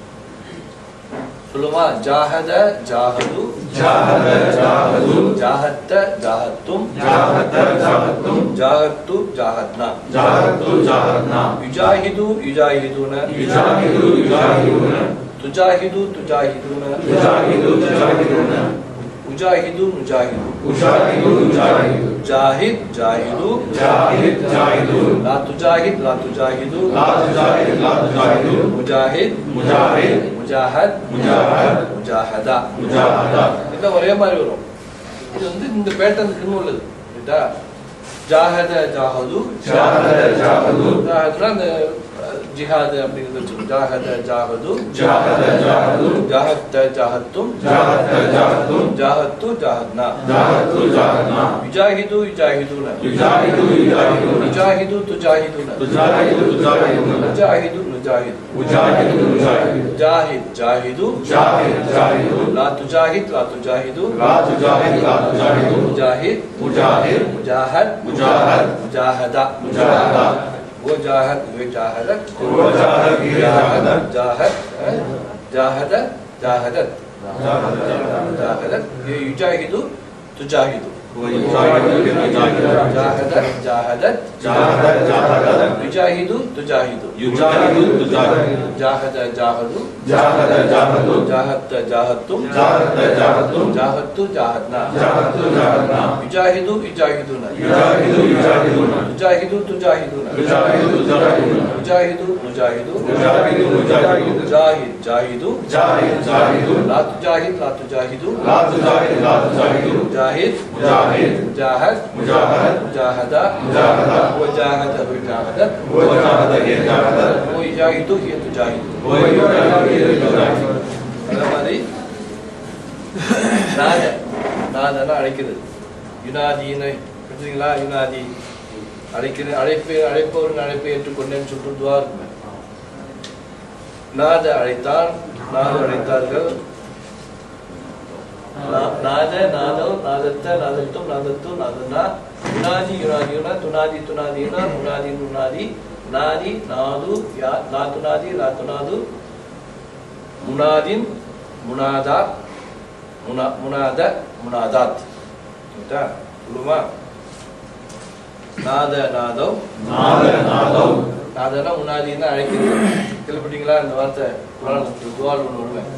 சொல்லுமா ஜாஹத ஜாஹது ஜாஹத ஜாஹது ஜாஹத்த ஜாஹத்தும் ஜாஹத ஜாஹத்தும் ஜாஹத்து ஜாஹத்னா ஜாஹத்து ஜாஹத்னா யுஜாஹிது யுஜாஹிதுன யுஜாஹிது யுஜாஹிதுன துஜாஹிது துஜாஹிதுன யுஜாஹிது யுஜாஹிதுன உஜாஹிது நுஜாஹிது உஜாஹிது உஜாஹிது ஜாஹித் ஜாஹிது ஜாஹித் ஜாஹிது லா துஜாஹித் லா துஜாஹிது லா துஜாஹித் லா துஜாஹிது முஜாஹித் முஜாஹித் முஜாஹத் முஜாஹத் முஜாஹதா முஜாஹதா எல்லாம் ஒரே மாதிரி வரும் இது வந்து இந்த பேட்டர்னுக்குன்னு உள்ளது ரைட்டா ஜாஹத ஜாஹது ஜாஹத ஜாஹது ஜாஹதுனா அந்த ஜிஹாது அப்படிங்கிறது சொல்லும் ஜாஹத ஜாஹது ஜாஹத ஜாஹது ஜாஹத்த ஜாஹத்தும் ஜாஹத்த ஜாஹத்தும் ஜாஹத்து ஜாஹத்னா ஜாஹத்து ஜாஹத்னா யுஜாஹிது யுஜாஹிதுன யுஜாஹிது யுஜாஹிதுன யுஜாஹிது துஜாஹிதுன துஜாஹிது துஜாஹிதுன முஜாஹிது நுஜாஹிது உஜாஹிது உஜாஹிது ஜாஹித் ஜாஹிது ஜாஹித் ஜாஹிது லா துஜாஹித் லா துஜாஹிது லா துஜாஹித் லா துஜாஹிது முஜாஹித் முஜாஹித் मुजाहद मुजाहद मुजाहदा मुजाहदा वो जाहद वे जाहदत वो जाहद ये जाहदत जाहद जाहद जाहदत जाहदत ये युजाहिदु तुजाहिदु युजाहिदु युजाहिदु जाहदत जाहदत जाहदत जाहदत युजाहिदु तुजाहिदु युजाहिदु तुजाहिदु जाहद जाहदु जाहद जाहदु जाहत जाहत्तुम जाहत जाहतुम जाहत्तु जाहदना जाहतु जाहदना युजाहिदु युजाहिदुना युजाहिदु युजाहिदुन युजाहिदु तुजाहिदुना युजाहिदु तुजाहिदुन मुजाहिदु मुजाहिदु मुजाहिदु मुजाहिदु जाहिद जाहिदु जाहिद जाहिदु ला तुजाहिद ला तुजाहिदु ला तुजाहिद ला तुजाहिदु मुजाहिद मुजाहिद मुजाहद मुजाहद मुजाहदा मुजाहदा वजाहद वजाहदत वो जाहद ये जाहदत वजाहिदु ये तुजाहिदु वो युजाहिदु ये युजाहिदु அதே மாதிரி நாத நாதனா அழைக்கிறது யுனாதின்னு புரிஞ்சுங்களா யுனாதி அழைக்கிற அழைப்பு அழைப்பவரின் அழைப்பை ஏற்றுக்கொண்டேன்னு சொல்லிட்டு துவா இருக்குமே நாத அழைத்தான் நாத அழைத்தார்கள் நா- நாத நாதம் நாதத்த நாதத்தும் நாதத்து நாதனா யுனாதி யுனாதியுனா துனாதி துனாதியுனா முனாதி முனாதி நாதி நாது யா லா துனாதி லா துனாது முனாதின் முனாதா முனா முனாத முனாதாத் ரைட்டா சொல்லுமா நாத நாதம் நாத நாதம் நாதனா முனாதின்னு அழைக்கிறது கேள்விப்பட்டீங்களா இந்த வார்த்தை குரான் துவால் ஒன்று வருவேன்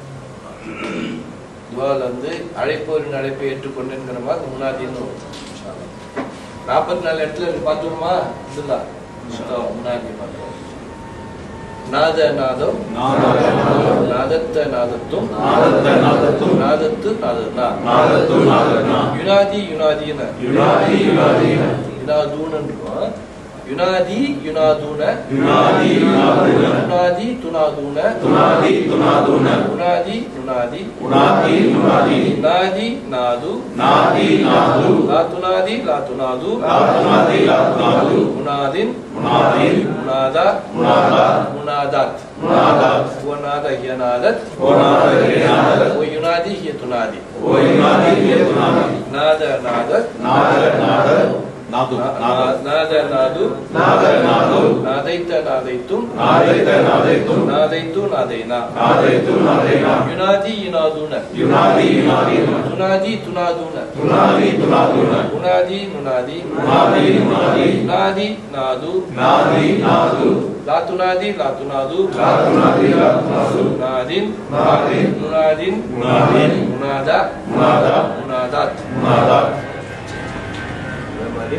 துவால் வந்து அழைப்பவரின் அழைப்பை ஏற்றுக்கொண்டேங்கிற மாதிரி முனாதின்னு வரும். நாற்பத்தி நாலு இடத்துல பார்த்துருமா இதுதான் முனாதி பார்த்தோம் நாத நாதம் நாத நாதம் நாதத்த நாதத்தும் நாதத்த நாதத்தும் நாதத்து நாதனா நாதத்து நாதனா யுனாதி யுனாதின யுனாதி யுனாதின யுனாதூன்னு இருக்கும் யுனாதி யுனாதூன யுனாதி யுனாதுன யுனாதி துனாதூன துனாதி துனாதுன உனாதி நுனாதி உனாதி நுனாதி நாதி நாது நாதி நாது லா துனாதி லா துனாது லா துனாதி லா துனாது முனாதின் முனாதின் முனாதா முனாதா முனாதாத் முனாதாத் ونادى هي نادت ونادى هي نادت وينادي هي تنادي وينادي هي تنادي نادى نادت نادى نادى نادو نا- نادى نادو نادى نادو ناديت ناديتم ناديت ناديتم ناديت نادينا ناديت نادينا ينادي ينادون ينادي ينادينا تنادي تنادون تنادي تنادون ننادي ننادي نادي نادي نادي نادو نادي نادو لا تنادي لا تنادو لا تنادي لا تنادو ناد ناد مناد مناد منادى منادى منادات منادى அதே மாதிரி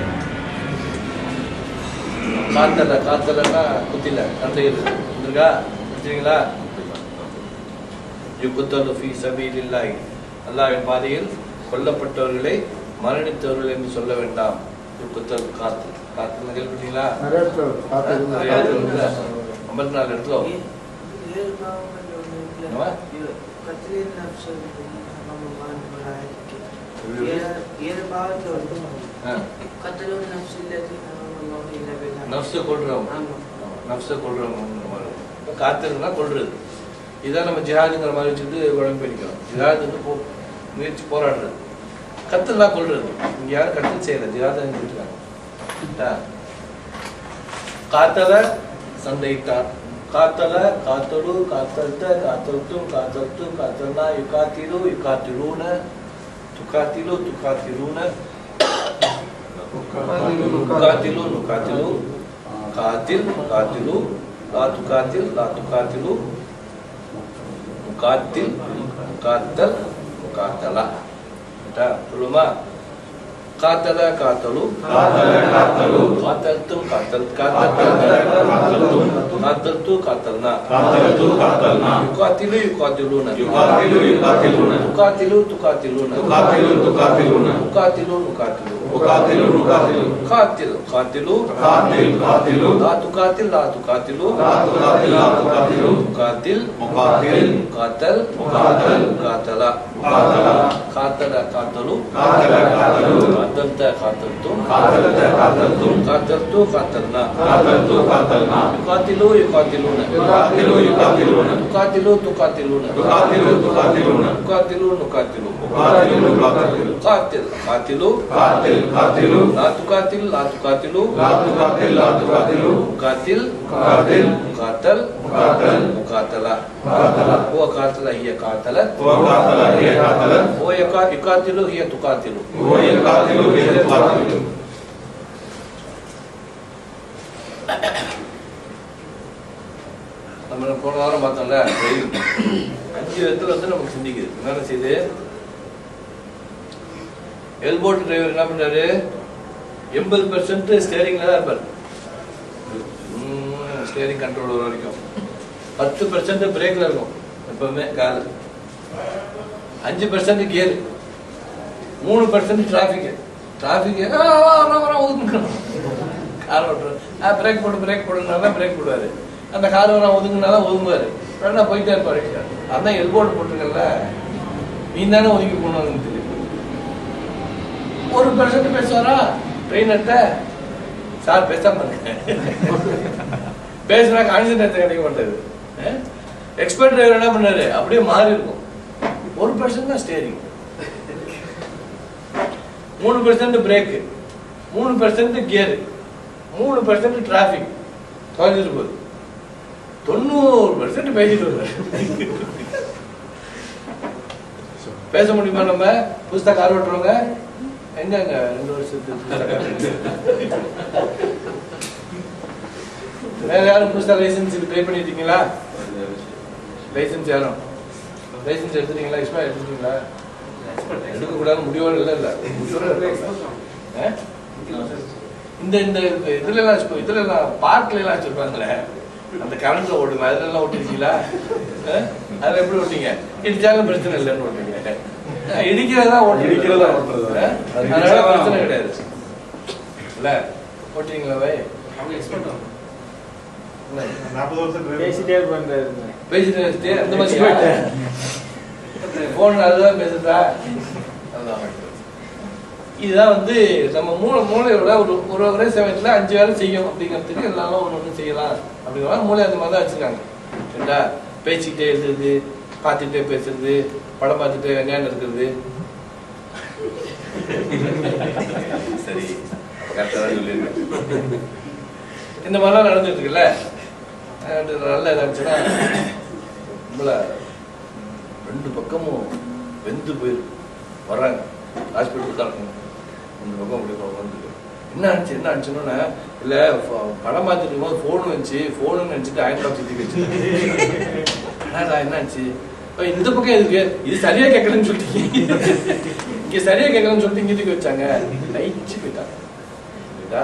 காத்தல காத்தலன்னா குத்தில கந்தையில் இருக்கா புரிஞ்சுங்களா யுகுத்தலு ஃபி சபீலில்லாஹி அல்லாஹ்வின் பாதையில் கொல்லப்பட்டவர்களை மரணித்தவர்கள் என்று சொல்ல வேண்டாம் யுகுத்தல் காத்து காத்து கேள்விப்பட்டீங்களா நிறைய இடத்துல பார்த்துருக்கேன். நிறைய இடத்துல இருக்குல்ல? ஐம்பத்தி நாலு இடத்துல வரும். ஏழு பாவங்கள் ஒண்ணு இருக்குல்ல? என்னவா? இது கத்ரீன் நப்சு நம்ம மாண்புகளா இருக்கு. ஏழு- ஏழு பாவத்துல வந்து ஆ. கத்ரூன் நப்சு இல்லதி நம்ம இல்ல பில்லா. நப்சை கொள்றவங்க ஆமா. நப்சை கொள்றவங்கிற மாதிரி இப்போ காத்துருந்தா கொள்றது இதான் நம்ம ஜிஹாதுங்கிற மாதிரி வச்சுட்டு குழம்பு பண்ணிக்கிறோம் ஜிஹாது வந்து போ முயற்சி போராடுறது கத்துலாம் கொள்றது இங்க யாரும் கத்து செய்யல ஜிஹாதை செஞ்சுருக்காங்க காத்தல சண்டையிட்டார் காத்தல காத்தலு காத்தல்த காத்தல்தும் காத்தல்து காத்தல்னா யுகாத்திலு யுகாத்திலூன துகாத்திலு துகாத்திலூன நுகாத்திலு நுகாத்திலு காத்தில் காத்திலு லா துகாத்தில் லா துகாத்திலு முகாத்தில் முகாத்தல் முகாத்தலா ரைட்டா? சொல்லுமா காத்தல காத்தலு காத்தல்தும் காத்தல் காத்தல்தும் காத்தல்து காத்தல்னா யுகாத்திலு யுகாத்திலூன துகாத்திலு துகாத்திலூன முகாத்திலு முகாத்திலு காத்தில் காத்திலு லா துகாத்தில் லா துகாத்திலு முகாத்தில் முகாத்தல் முகாத்தலா காத்தல காத்தலு காத்தல்த காத்தல்தும் காத்தல்து காத்தல்னா யுகாத்திலு யுகாத்திலூன துகாத்திலு துகாத்திலூன நுகாத்திலு நுகாத்திலு காத்தில் காத்திலு லா துகாத்தில் லா துகாத்திலு முகாத்தில் முகாத்தல் முகாத்தலா هو قاتل هي قاتلت هو يقا- يقاتل هي تقاتل நம்ம போன வாரம் பார்த்தோம்ல ரயில் அஞ்சு விதத்துல வந்து நமக்கு சிந்திக்குது என்னென்ன செய்யுது எல்போட் டிரைவர் என்ன பண்றாரு எண்பது பெர்சன்ட் ஸ்டேரிங்ல தான் இருப்பார் ஸ்டேரிங் கண்ட்ரோல் வர வரைக்கும் பத்து பெர்சன்ட் பிரேக்ல இருக்கும் எப்பவுமே கால் அஞ்சு பெர்சன்ட் கியர் மூணு பெர்சன்ட் டிராஃபிக் டிராஃபிக் ஒதுக்கணும் கார் ஓட்டுறது ஆ பிரேக் போட்டு பிரேக் போடுனால பிரேக் போடுவாரு அந்த கார் வர ஒதுங்கினால ஒதுங்குவாரு வேணா போயிட்டே இருப்பாரு அதான் எல்போர்டு போட்டிருக்கல நீ தானே ஒதுக்கி போகணும்னு தெரியும் ஒரு பெர்சன்ட் பேசுவாரா ட்ரெயினர்கிட்ட சார் பேசாம இருங்க. பேசுனா கான்சன்ட்ரேஷன் கிடைக்க மாட்டாது எக்ஸ்பர்ட் டிரைவர் என்ன பண்ணாரு அப்படியே மாறி இருக்கும் ஒரு பெர்சன்ட் தான் ஸ்டேரிங் மூணு பெர்சன்ட் பிரேக் மூணு பெர்சன்ட் கியர் மூணு பெர்சன்ட் டிராபிக் தொலைஞ்சிட்டு போகுது தொண்ணூறு பெர்சன்ட் பேசிட்டு வருவாரு பேச முடியுமா நம்ம புதுசா கார் ஓட்டுறவங்க எங்கங்க ரெண்டு வருஷத்துக்கு புதுசா car ஓட்டுறீங்க? வேற யாரும் புதுசா லைசன்ஸ் பே பண்ணிட்டீங்களா லைசன்ஸ் யாரும் லைசன்ஸ் எடுத்துட்டீங்களா எக்ஸ்ட்ரா எடுத்துட்டீங்களா எடுக்க கூடாது முடிவோடு இல்லை இல்ல முடிவோட இருக்காங்க. ஆ? இந்த இந்த இதுல எல்லாம் வச்சுக்கோ, இதுல எல்லாம் பார்க்ல எல்லாம் வச்சிருப்பாங்களே அந்த கரண்ட்ல ஓடுங்க அதுல எல்லாம் ஓட்டிருக்கீங்களா ஆ? அதுல எப்படி ஓட்டிங்க இடிச்சாலும் பிரச்சனை இல்லைன்னு ஓட்டுங்க ஆ, இடிக்கிறதா ஓட்டு இடிக்கிறதா ஓட்டுறது. ஆ? அதனால பிரச்சனை கிடையாது இல்ல ஓட்டுறீங்களா வை அவங்க எக்ஸ்பர்ட் இல்ல. நாற்பது வருஷம் பேசிட்டே பண்றாரு பேசிட்டு வச்சுட்டு அந்த மாதிரி போன் அதுதான் பேசுறதா அதுதான் இதுதான் வந்து நம்ம மூளை மூளையோட ஒரு ஒரு ஒரே சமயத்துல அஞ்சு வேலை செய்யும் அப்படிங்கிறதுக்கு எல்லாரும் ஒன்று ஒன்று செய்யலாம் அப்படிங்கிற மூளை அந்த மாதிரி தான் வச்சிருக்காங்க சரிங்களா பேசிக்கிட்டே எழுதுறது பார்த்துக்கிட்டே பேசுறது படம் பார்த்துட்டு வெங்காயம் இருக்கிறது சரி கரெக்டாக தான் சொல்லியிருக்கேன் இந்த மாதிரிலாம் நடந்துட்டு இருக்குல்ல அது நல்ல இதாச்சுன்னா நம்மள ரெண்டு பக்கமும் வெந்து போயிருக்கு வர்றாங்க ஹாஸ்பிட்டல் தான் இருக்கணும் ரெண்டு பக்கம் அப்படி வந்து என்ன ஆச்சு என்ன ஆச்சுன்னா இல்லை படம் பார்த்துட்டு இருக்கும்போது ஃபோன் வந்துச்சு ஃபோனு நினச்சிட்டு அயன் பாக்ஸ் சுற்றி வச்சு என்னடா என்ன ஆச்சு "ஓ, இந்த பக்கம் எதுக்கு இது சரியா கேட்கலன்னு சொல்லிட்டீங்க இங்க சரியா கேட்கலன்னு சொல்லிட்டு இங்க தூக்கி வச்சாங்க லைச்சு போயிட்டாங்க புரியுதா?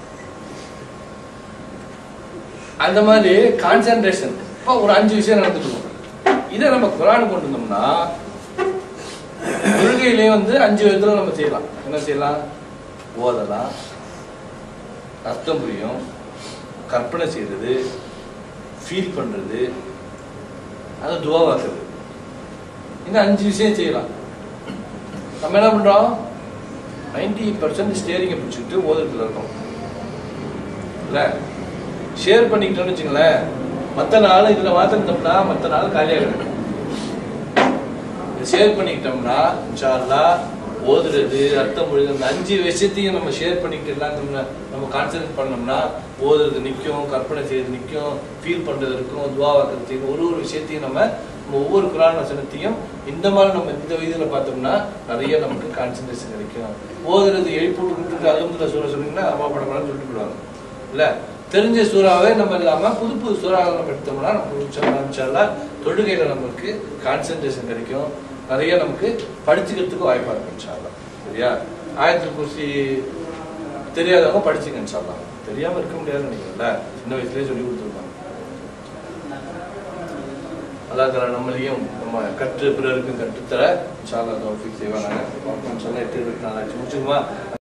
அந்த மாதிரி கான்சென்ட்ரேஷன் இப்போ ஒரு அஞ்சு விஷயம் நடந்துட்டு இருக்கும் இதை நம்ம குரான் கொண்டு வந்தோம்னா கொள்கையிலே வந்து அஞ்சு விதத்துல நம்ம செய்யலாம் என்ன செய்யலாம் ஓதலாம் அர்த்தம் புரியும் கற்பனை செய்யறது ஃபீல் பண்றது அதை துவாவாக்குறது இந்த அஞ்சு விஷயம் செய்யலாம் நம்ம என்ன பண்றோம் நைன்டி பர்சன்ட் ஸ்டேரிங்கை பிடிச்சிக்கிட்டு ஓதுறதுல இருக்கோம் இல்ல ஷேர் பண்ணிக்கிட்டோம்னு வச்சுங்களேன் மற்ற நாள் இதுல மாத்திருந்தோம்னா மற்ற நாள் காலியாக கிடக்கும் ஷேர் பண்ணிக்கிட்டோம்னா இன்ஷா அல்லாஹ் ஓதுறது அர்த்தம் மொழி அந்த அஞ்சு விஷயத்தையும் நம்ம ஷேர் பண்ணிக்கிட்டு எல்லாம் நம்ம நம்ம கான்சென்ட்ரேட் பண்ணோம்னா ஓதுறது நிற்கும் கற்பனை செய்யறது நிற்கும் ஃபீல் பண்றது இருக்கும் துவாவாக்கிறது செய்யும் ஒரு ஒரு விஷயத்தையும் நம்ம நம்ம ஒவ்வொரு குரான் வசனத்தையும் இந்த மாதிரி நம்ம இந்த வயதுல பார்த்தோம்னா நிறைய நமக்கு கான்சென்ட்ரேஷன் கிடைக்கும் ஓதுறது எழுப்பூட்டு விட்டுட்டு அலமதுல சூற சொன்னீங்கன்னா அம்மா படம்லாம் சொல்லிட்டு போடுவாங்க இல்ல தெரிஞ்ச சூறாவே நம்ம இல்லாம புது புது சூறாவை நம்ம எடுத்தோம்னா நம்ம ஆரம்பிச்சாலாம் தொழுகையில நமக்கு கான்சென்ட்ரேஷன் கிடைக்கும் நிறைய நமக்கு படிச்சுக்கிறதுக்கு வாய்ப்பா இருக்கும் இன்ஷால்லா சரியா ஆயிரத்தி குருசி தெரியாதவங்க படிச்சுங்க இன்ஷால்லா தெரியாம இருக்க முடியாதுன்னு நினைக்கிறேன்ல சின்ன வயசுலயே சொல்லி கொடுத்துருப்பாங்க அல்லா தலா நம்மளையும் நம்ம கற்று பிறருக்கும் கற்றுத்தர இன்ஷால்லா தௌஃபீக் செய்வாங்க இன்ஷால்லா எட்டு இருபத்தி நாலாச்சு முடிச்சுக்குமா